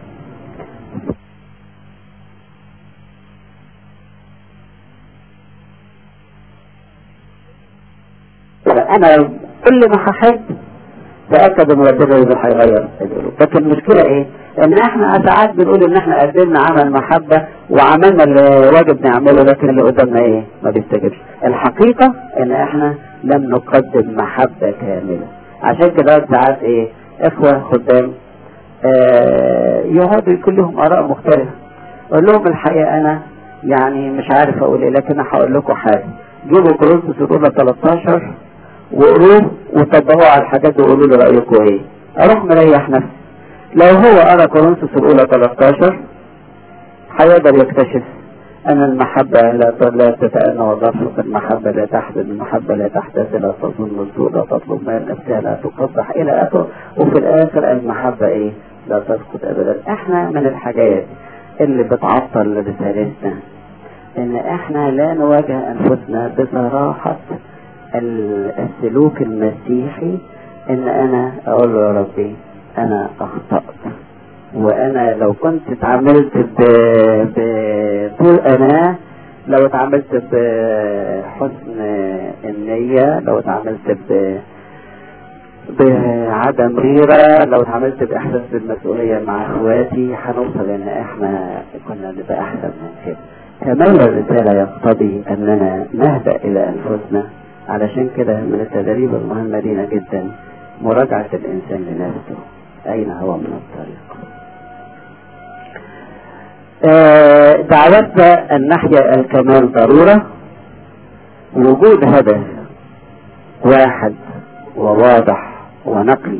انا كل ما هحب تأكد ان ربنا يقدر هيغير القلوب لكن المشكلة ايه ان احنا ساعات بنقول ان احنا قدمنا عمل محبة وعملنا اللي واجب نعمله لكن اللي قدامنا ايه ما بيستجبش الحقيقة ان احنا لم نقدم محبة كاملة عشان كده ساعات ايه اخوة خدام آه يقعدوا يكون لهم اراء مختلفة اقول لهم الحقيقة انا يعني مش عارف اقول ايه لكن هقول لكم حاجة جيبوا كورنثوس الاولى 13 وقروه وطبقوه على الحاجات وقولوا لي رايكم ايه اروح مريح نفسي لو هو قرا كورنثوس الاولى 13 هيقدر يكتشف ان المحبة لا لا تتأنى وترفق المحبة لا تحزن المحبة لا تحتاج لا تظن السوء لا تطلب ما نفسها لا تقبح الى اخره وفي الاخر المحبة ايه لا تسقط ابدا احنا من الحاجات اللي بتعطل رسالتنا ان احنا لا نواجه انفسنا بصراحة السلوك المسيحي ان انا اقول له يا ربي انا اخطأت وانا لو كنت اتعاملت بطول انا لو اتعاملت بحسن النية لو اتعاملت ب بعدم غيرة لو اتعاملت باحساس بالمسؤولية مع اخواتي هنوصل ان احنا كنا نبقى احسن من كده كمال الرسالة يقتضي اننا نهدأ الى انفسنا علشان كده من التدريب المهمة لينا جدا مراجعة الانسان لنفسه اين هو من الطريق آه دعوتنا ان نحيا الكمال ضرورة وجود هدف واحد وواضح ونقي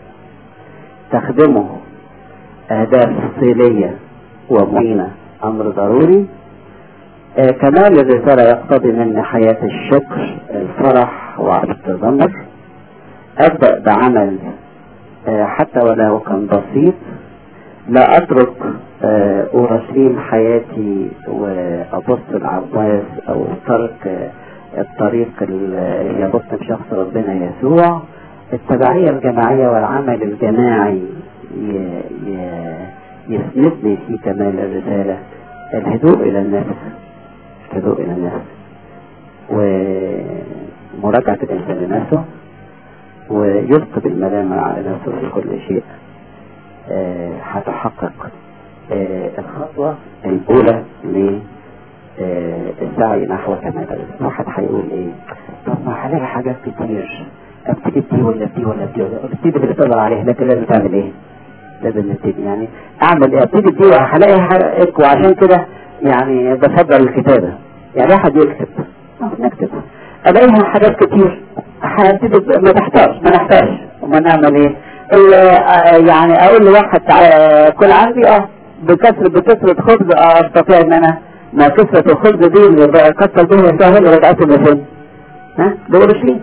تخدمه اهداف تفصيلية ومعينة امر ضروري آه كمال الرسالة يقتضي منا حياة الشكر الفرح وعدم التذمر ابدأ بعمل آه حتى ولو كان بسيط لا اترك أرسيم حياتي وأبص العباس أو ترك الطريق اللي يبص بشخص ربنا يسوع التبعية الجماعية والعمل الجماعي يسندني في كمال الرسالة الهدوء إلى النفس الهدوء إلى النفس ومراجعة الإنسان لنفسه ويلقي بالملامة على نفسه في كل شيء هتحقق آه الخطوة الأولى للسعي نحو كمال واحد هيقول إيه طب ما هلاقي حاجات كتير ابتدي بدي ولا بدي ولا بدي ولا ابتدي اللي تقدر عليه لكن لازم تعمل إيه؟ لازم نبتدي يعني أعمل إيه؟ ابتدي بدي هلاقي حاجة وعشان كده يعني بفضل الكتابة يعني واحد يكتب نكتب ألاقيها حاجات كتير هبتدي ما تحتاج ما نحتاج وما نعمل إيه؟ يعني اقول لواحد كل عندي اه بكسر بكسرة خبز استطيع ان انا ما كسرة الخبز دي اللي كسر بها سهل رجعت لفين ها بأورشليم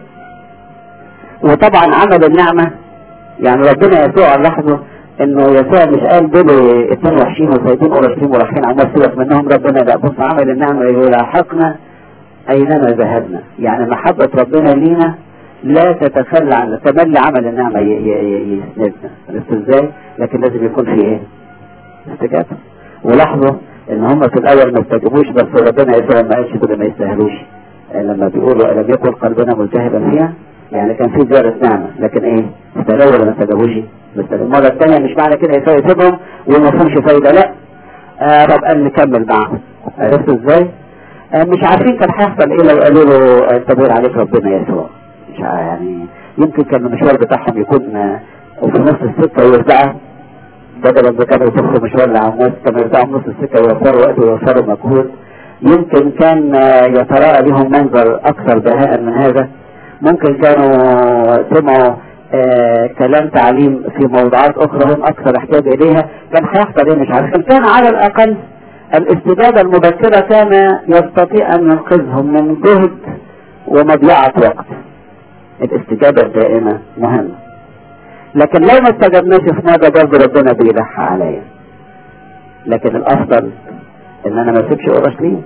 وطبعا عمل النعمة يعني ربنا يسوع لاحظوا انه يسوع مش قال دول اتنين وحشين وسايبين اورشليم ورايحين عمال سيبك منهم ربنا لا بص عمل النعمة يلاحقنا اينما ذهبنا يعني محبة ربنا لينا لا تتخلى عن تملي عمل النعمة يسندنا عرفت ازاي لكن لازم يكون في ايه استجابة ولاحظوا ان هم في الاول ما استجابوش بس ربنا يسوع ما قالش دول ما يستاهلوش لما بيقولوا الم يكن قلبنا ملتهبا فيها يعني كان في زيارة نعمة لكن ايه استجابوا ولا ما استجابوش بس المرة الثانية مش معنى كده يسوع يسيبهم وما فهمش فايدة لا آه رب قال نكمل معاهم عرفتوا ازاي آه مش عارفين كان هيحصل ايه لو قالوا له انتظر عليك ربنا يسوع مش يعني يمكن كان المشوار بتاعهم يكون آه في نص السكة ويرجعوا بدل ما كانوا يسافروا مشوار لعماس كانوا يرجعوا في نص السكة ويوفروا وقت ويوفروا مجهود يمكن كان يتراءى لهم منظر اكثر بهاء من هذا ممكن كانوا سمعوا آه كلام تعليم في موضوعات اخرى هم اكثر احتياج اليها كان هيحصل ايه مش عارف كان على الاقل الاستجابة المبكرة كان يستطيع ان ينقذهم من جهد ومضيعة وقت الاستجابة الدائمة مهمة لكن لو ما استجبناش في ماذا برضه ربنا بيلح عليا لكن الافضل ان انا ما اسيبش اورشليم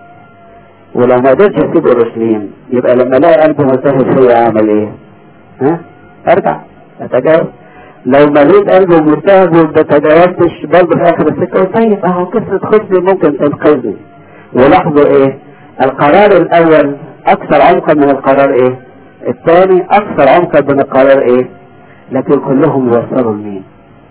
ولو ما قدرتش اسيب اورشليم يبقى لما الاقي قلبي ملتهب فيا اعمل ايه؟ ها؟ ارجع اتجاوز لو مليت قلبي ملتهب وما تجاوزتش برضه في اخر السكه طيب اهو كسرة خبزي ممكن تنقذني ولاحظوا ايه؟ القرار الاول اكثر عمقا من القرار ايه؟ الثاني اكثر عمقا من القرار ايه؟ لكن كلهم يوصلوا لمين؟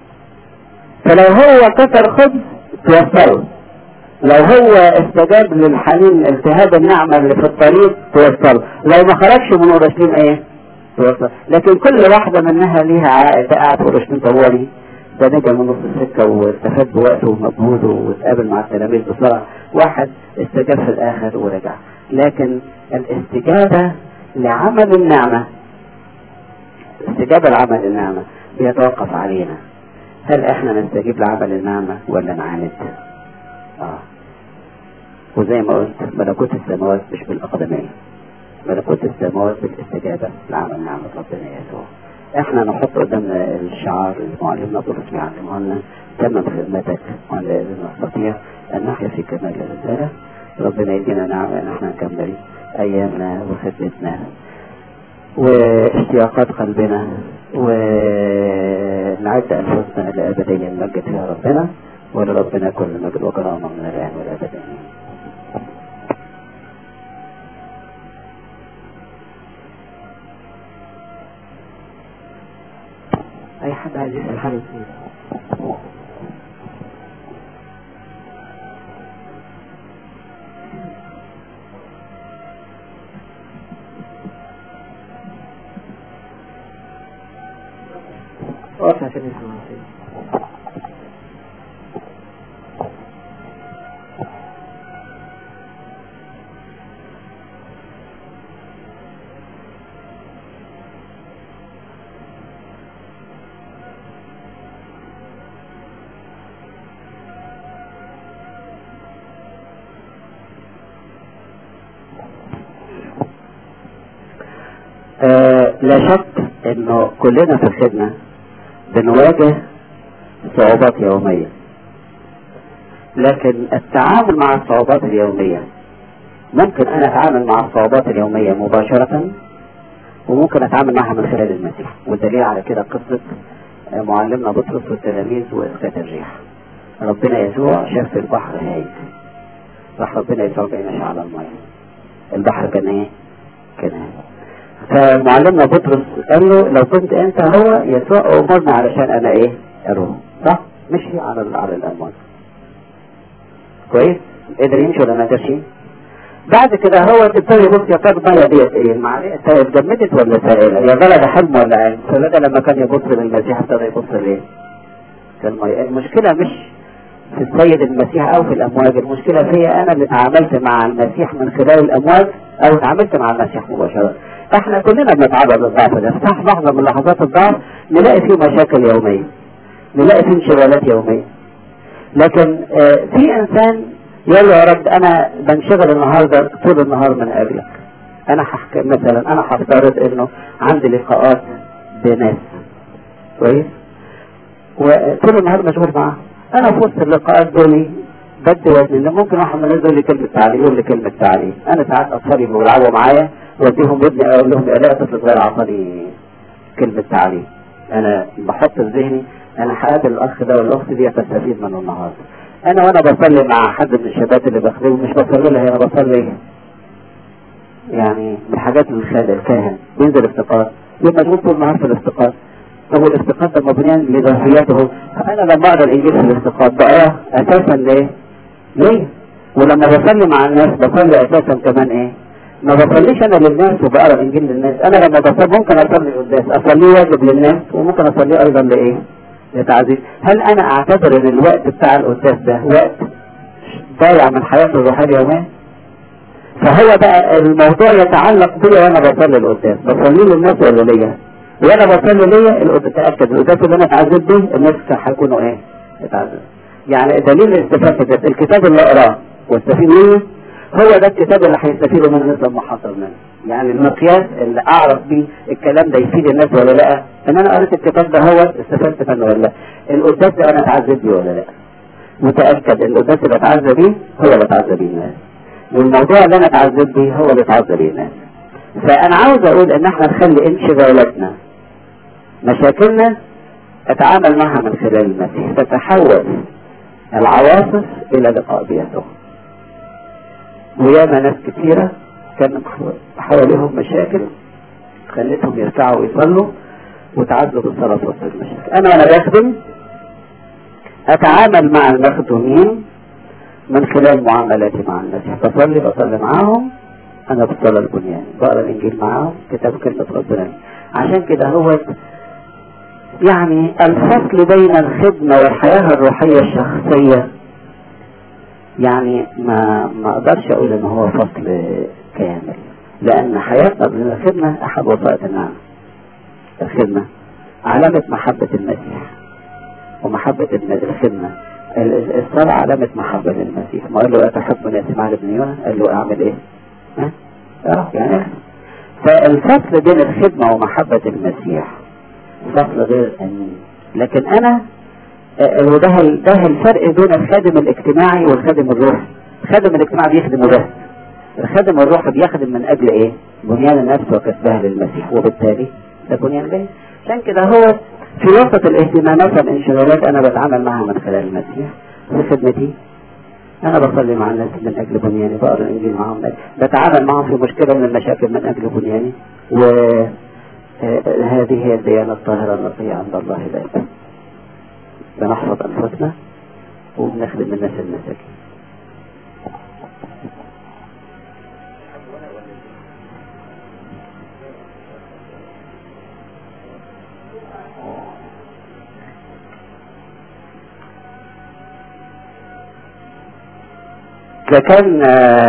فلو هو كسر خبز توصله لو هو استجاب للحنين التهاب النعمة اللي في الطريق توصل لو ما خرجش من اورشليم ايه توصل لكن كل واحدة منها ليها عائد قاعد في اورشليم طوالي ده نجا من نص السكة واستفاد بوقته ومجهوده واتقابل مع التلاميذ بسرعة واحد استجاب في الاخر ورجع لكن الاستجابة لعمل النعمة استجابة لعمل النعمة بيتوقف علينا هل احنا نستجيب لعمل النعمة ولا نعاند اه وزي ما قلت ملكوت السماوات مش بالاقدمية ملكوت السماوات بالاستجابة لعمل نعمة ربنا يسوع احنا نحط قدامنا الشعار اللي معلمنا بولس بيعلمه لنا تمم خدمتك ولا نستطيع ان نحيا في كمال الرسالة ربنا يدينا نعمة ان احنا نكمل ايامنا وخدمتنا واشتياقات قلبنا ونعد انفسنا لابدية المجد يا ربنا ولربنا كل مجد وكرامة من الآن والأبد آمين أي حد عايز يسأل حاجة وقف عشان يسمع آه لا شك انه كلنا في الخدمة بنواجه صعوبات يومية لكن التعامل مع الصعوبات اليومية ممكن انا اتعامل مع الصعوبات اليومية مباشرة وممكن اتعامل معها من خلال المسيح والدليل على كده قصة معلمنا بطرس والتلاميذ واسكات الريح ربنا يسوع شاف البحر هايج راح ربنا يسوع جاي ماشي على المية البحر كان ايه؟ كان هايج فمعلمنا بطرس قال له لو كنت انت هو يسوع امرنا علشان انا ايه اروح صح مشي على على الاموال كويس قدر يمشي ولا ما قدرش بعد كده هو ابتدى يبص يا ترى الميه ديت ايه المعلقه اتجمدت ولا سائله يا ترى ده حلم ولا عين فبدا لما كان يبص للمسيح ابتدى يبص ليه المية المشكله مش في السيد المسيح او في الامواج المشكله فيا انا اللي تعاملت مع المسيح من خلال الامواج او تعاملت مع المسيح مباشره احنا كلنا بنتعرض للضعف ده في لحظة من لحظات الضعف نلاقي فيه مشاكل يومية نلاقي فيه انشغالات يومية لكن آه في انسان يقول له يا رب انا بنشغل النهارده طول النهار من اجلك انا هحكي مثلا انا هفترض انه عندي لقاءات بناس كويس وطول النهار مشغول معاهم انا في وسط اللقاءات دول بدي وزن ان ممكن واحد من الناس يقول لي كلمه تعليم يقول لي كلمه تعليم انا ساعات اطفالي بيلعبوا معايا واديهم ودني اقول لهم الاقي طفل صغير اعطاني كلمه تعليم انا بحط في ذهني انا هقابل الاخ ده والاخت دي استفيد منه النهارده انا وانا بصلي مع حد من الشباب اللي بخدمه مش بصلي له انا بصلي يعني من الحاجات الخالق الكاهن بينزل افتقار يبقى مشغول طول النهار في الافتقار طب والافتقاد ده مبنيان لظرفياته فانا لما اقرا الانجيل في الافتقاد بقراه اساسا ليه؟ ليه؟ ولما بصلي مع الناس بصلي اساسا كمان ايه؟ ما بصليش انا للناس وبقرا الانجيل للناس انا لما بصلي ممكن اصلي قداس اصليه واجب للناس وممكن اصليه ايضا لايه؟ لتعزيز هل انا اعتبر ان الوقت بتاع القداس ده وقت ضايع من حياتي الروحيه اليوميه؟ فهو بقى الموضوع يتعلق بيا وانا بصلي القداس بصلي للناس ولا ليا؟ وانا بصلي ليا تاكد القداس اللي انا اتعذب به الناس هيكونوا ايه؟ اتعذب يعني دليل الاستفاده الكتاب اللي اقراه واستفيد منه هو ده الكتاب اللي هيستفيدوا منه الناس لما حصل منه يعني المقياس اللي اعرف بيه الكلام ده يفيد الناس ولا لا ان انا قريت الكتاب ده هو استفدت منه ولا لا القداس ده انا اتعذب بيه ولا لا متاكد ان القداس اللي اتعذب بيه هو اللي اتعذب بيه الناس والموضوع اللي انا اتعذب بيه هو اللي اتعذب بيه الناس فانا عاوز اقول ان احنا نخلي انشغالاتنا مشاكلنا اتعامل معها من خلال المسيح تتحول العواصف الى لقاء بيسوع وياما ناس كثيرة كان حواليهم مشاكل خلتهم يركعوا ويصلوا وتعذب الصلاة وسط المشاكل انا وانا بخدم اتعامل مع المخدومين من خلال معاملاتي مع المسيح بصلي بصلي معاهم انا بالصلاة البنيان بقرا الانجيل معاهم كتاب كلمة ربنا عشان كده هو يعني الفصل بين الخدمة والحياة الروحية الشخصية يعني ما ما اقدرش اقول ان هو فصل كامل لان حياتنا من الخدمة احد وسائط النعمة الخدمة علامة محبة المسيح ومحبة الخدمة الصلاة علامة محبة للمسيح ما قال له أتحبني أسمع ابن يونا قال له أعمل إيه؟ ها؟ أه يعني فالفصل بين الخدمة ومحبة المسيح فصل غير أمين لكن أنا وده ده الفرق بين الخادم الاجتماعي والخادم الروحي الخادم الاجتماعي بيخدم بس الخادم الروحي بيخدم من أجل إيه؟ بنيان النفس وكسبها للمسيح وبالتالي ده بنيان ليه؟ عشان كده هو في وسط الاهتمامات والانشغالات أنا بتعامل معها من خلال المسيح في خدمتي انا بصلي مع الناس من اجل بنياني بقرا الانجيل معاهم بتعامل معهم في مشكله من المشاكل من اجل بنياني وهذه هي الديانه الطاهره التي عند الله دائما بنحفظ انفسنا وبنخدم الناس المساكين إذا كان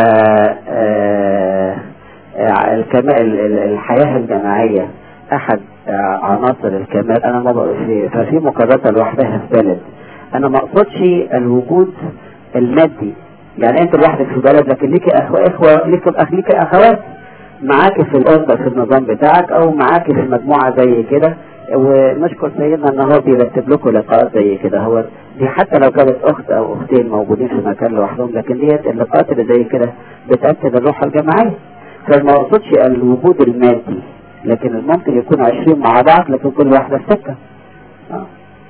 الكمال الحياة الجماعية أحد عناصر الكمال أنا ما في ففي مقارنة لوحدها في بلد أنا ما أقصدش الوجود المادي يعني أنت لوحدك في بلد لكن ليك أخوة إخوة ليك أخ ليك أخوات معاك في الأسرة في النظام بتاعك أو معاك في مجموعة زي كده ونشكر سيدنا ان هو بيرتب لكم لقاءات زي كده هو دي حتى لو كانت اخت او اختين موجودين في مكان لوحدهم لكن ديت اللقاءات اللي زي كده بتاكد الروح الجماعيه فما اقصدش الوجود المادي لكن ممكن يكون عشرين مع بعض لكن كل واحده في سكه آه.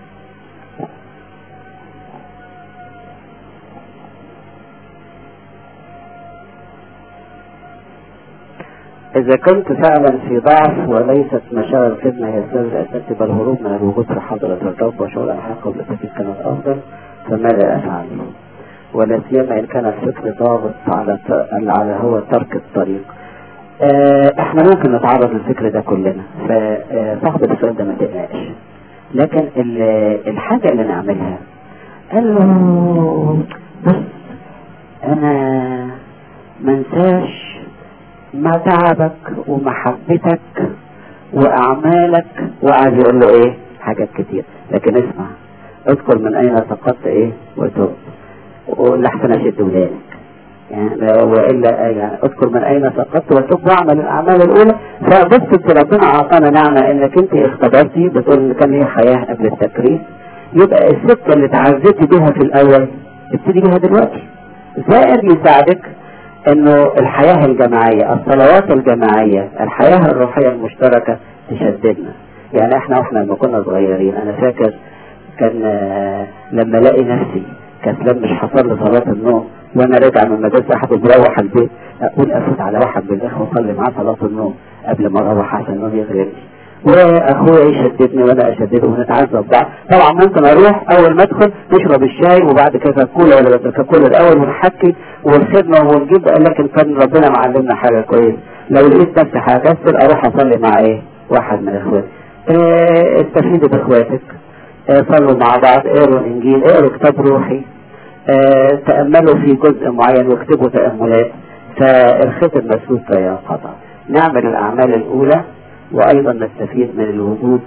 إذا كنت فعلا في ضعف وليست مشاعر الخدمة هي السبب الأساسي بل هروب من الوجود في حضرة الرب وشعور الحق قبل التفكير كانت أفضل فماذا أفعل؟ ولا سيما إن كان الفكر ضاغط على على هو ترك الطريق. آه احنا ممكن نتعرض للفكر ده كلنا فصاحب السؤال ده ما تقلقش. لكن الحاجة اللي نعملها قال له بص أنا منساش ما تعبك ومحبتك واعمالك وقعد يقول له ايه حاجات كتير لكن اسمع اذكر من اين سقطت ايه وتب ولحسن اشد ولادك يعني والا يعني اذكر من اين سقطت وتب واعمل الاعمال الاولى فبص انت ربنا اعطانا نعمه انك انت اختبرتي بتقول ان كان ليه حياه قبل التكريس يبقى السكه اللي تعزتي بيها في الاول ابتدي بيها دلوقتي زائد يساعدك انه الحياه الجماعيه الصلوات الجماعيه الحياه الروحيه المشتركه تشددنا يعني احنا واحنا لما كنا صغيرين انا فاكر كان آه، لما الاقي نفسي كسلان مش حصل لي صلاه النوم وانا راجع من المدرسه حابب بروح البيت اقول افوت على واحد من الاخوه اصلي معاه صلاه النوم قبل ما اروح عشان النوم يغلبني واخويا يشددني وانا اشدده ونتعذب بعض طبعا ممكن اروح اول ما ادخل نشرب الشاي وبعد كده كولا ولا كولا الاول ونحكي والخدمه ونجيب لكن كان ربنا معلمنا حاجه كويس لو لقيت نفسي هكسل اروح اصلي مع ايه واحد من اخواتي اه استفيدوا باخواتك اه صلوا مع بعض اقروا الانجيل اقروا كتاب روحي اه تاملوا في جزء معين واكتبوا تاملات فالخيط المسدود لا ينقطع نعمل الاعمال الاولى وايضا نستفيد من الوجود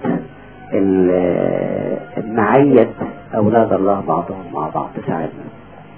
المعيد اولاد الله بعضهم مع بعض تساعدنا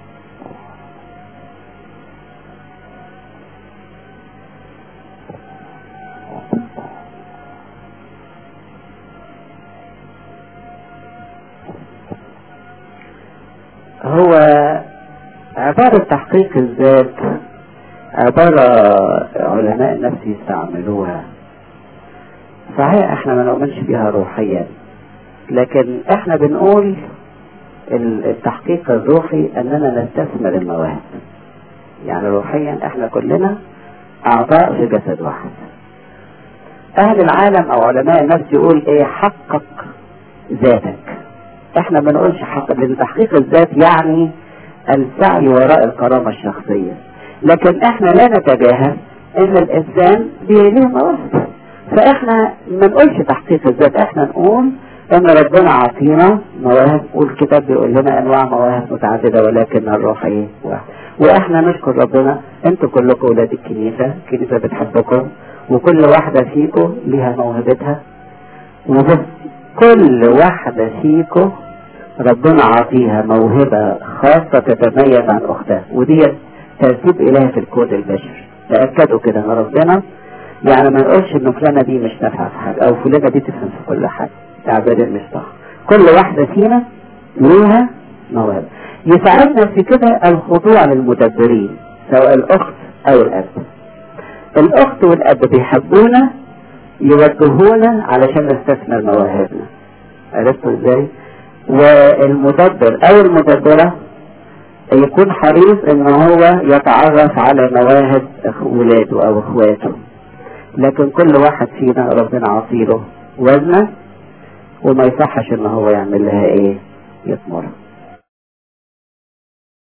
هو عبارة تحقيق الذات عبارة علماء النفس يستعملوها صحيح احنا ما نؤمنش بيها روحيا لكن احنا بنقول التحقيق الروحي اننا نستثمر المواهب يعني روحيا احنا كلنا اعضاء في جسد واحد اهل العالم او علماء النفس يقول ايه حقق ذاتك احنا ما بنقولش حق لان تحقيق الذات يعني السعي وراء الكرامة الشخصية لكن احنا لا نتجاهل ان الانسان ليه مواهب فاحنا ما نقولش تحقيق الذات احنا نقول ان ربنا عطينا مواهب والكتاب بيقول لنا انواع مواهب متعددة ولكن الروح ايه واحد واحنا نشكر ربنا انتوا كلكم ولاد الكنيسة الكنيسة بتحبكم وكل واحدة فيكم ليها موهبتها وبس كل واحدة فيكم ربنا عطيها موهبة خاصة تتميز عن اختها ودي ترتيب الهي في الكود البشري تأكدوا كده ان ربنا يعني ما نقولش ان فلانة دي مش نافعة في حاجة او فلانة دي تفهم في كل حاجة تعبير مش صح كل واحدة فينا ليها موهبة يساعدنا في كده الخضوع للمدبرين سواء الاخت او الاب الاخت والاب بيحبونا يوجهونا علشان نستثمر مواهبنا عرفتوا ازاي والمدبر او المدبرة يكون حريص ان هو يتعرف على مواهب ولاده او اخواته لكن كل واحد فينا ربنا عطيله وزنه وما يصحش ان هو يعمل لها ايه يثمرها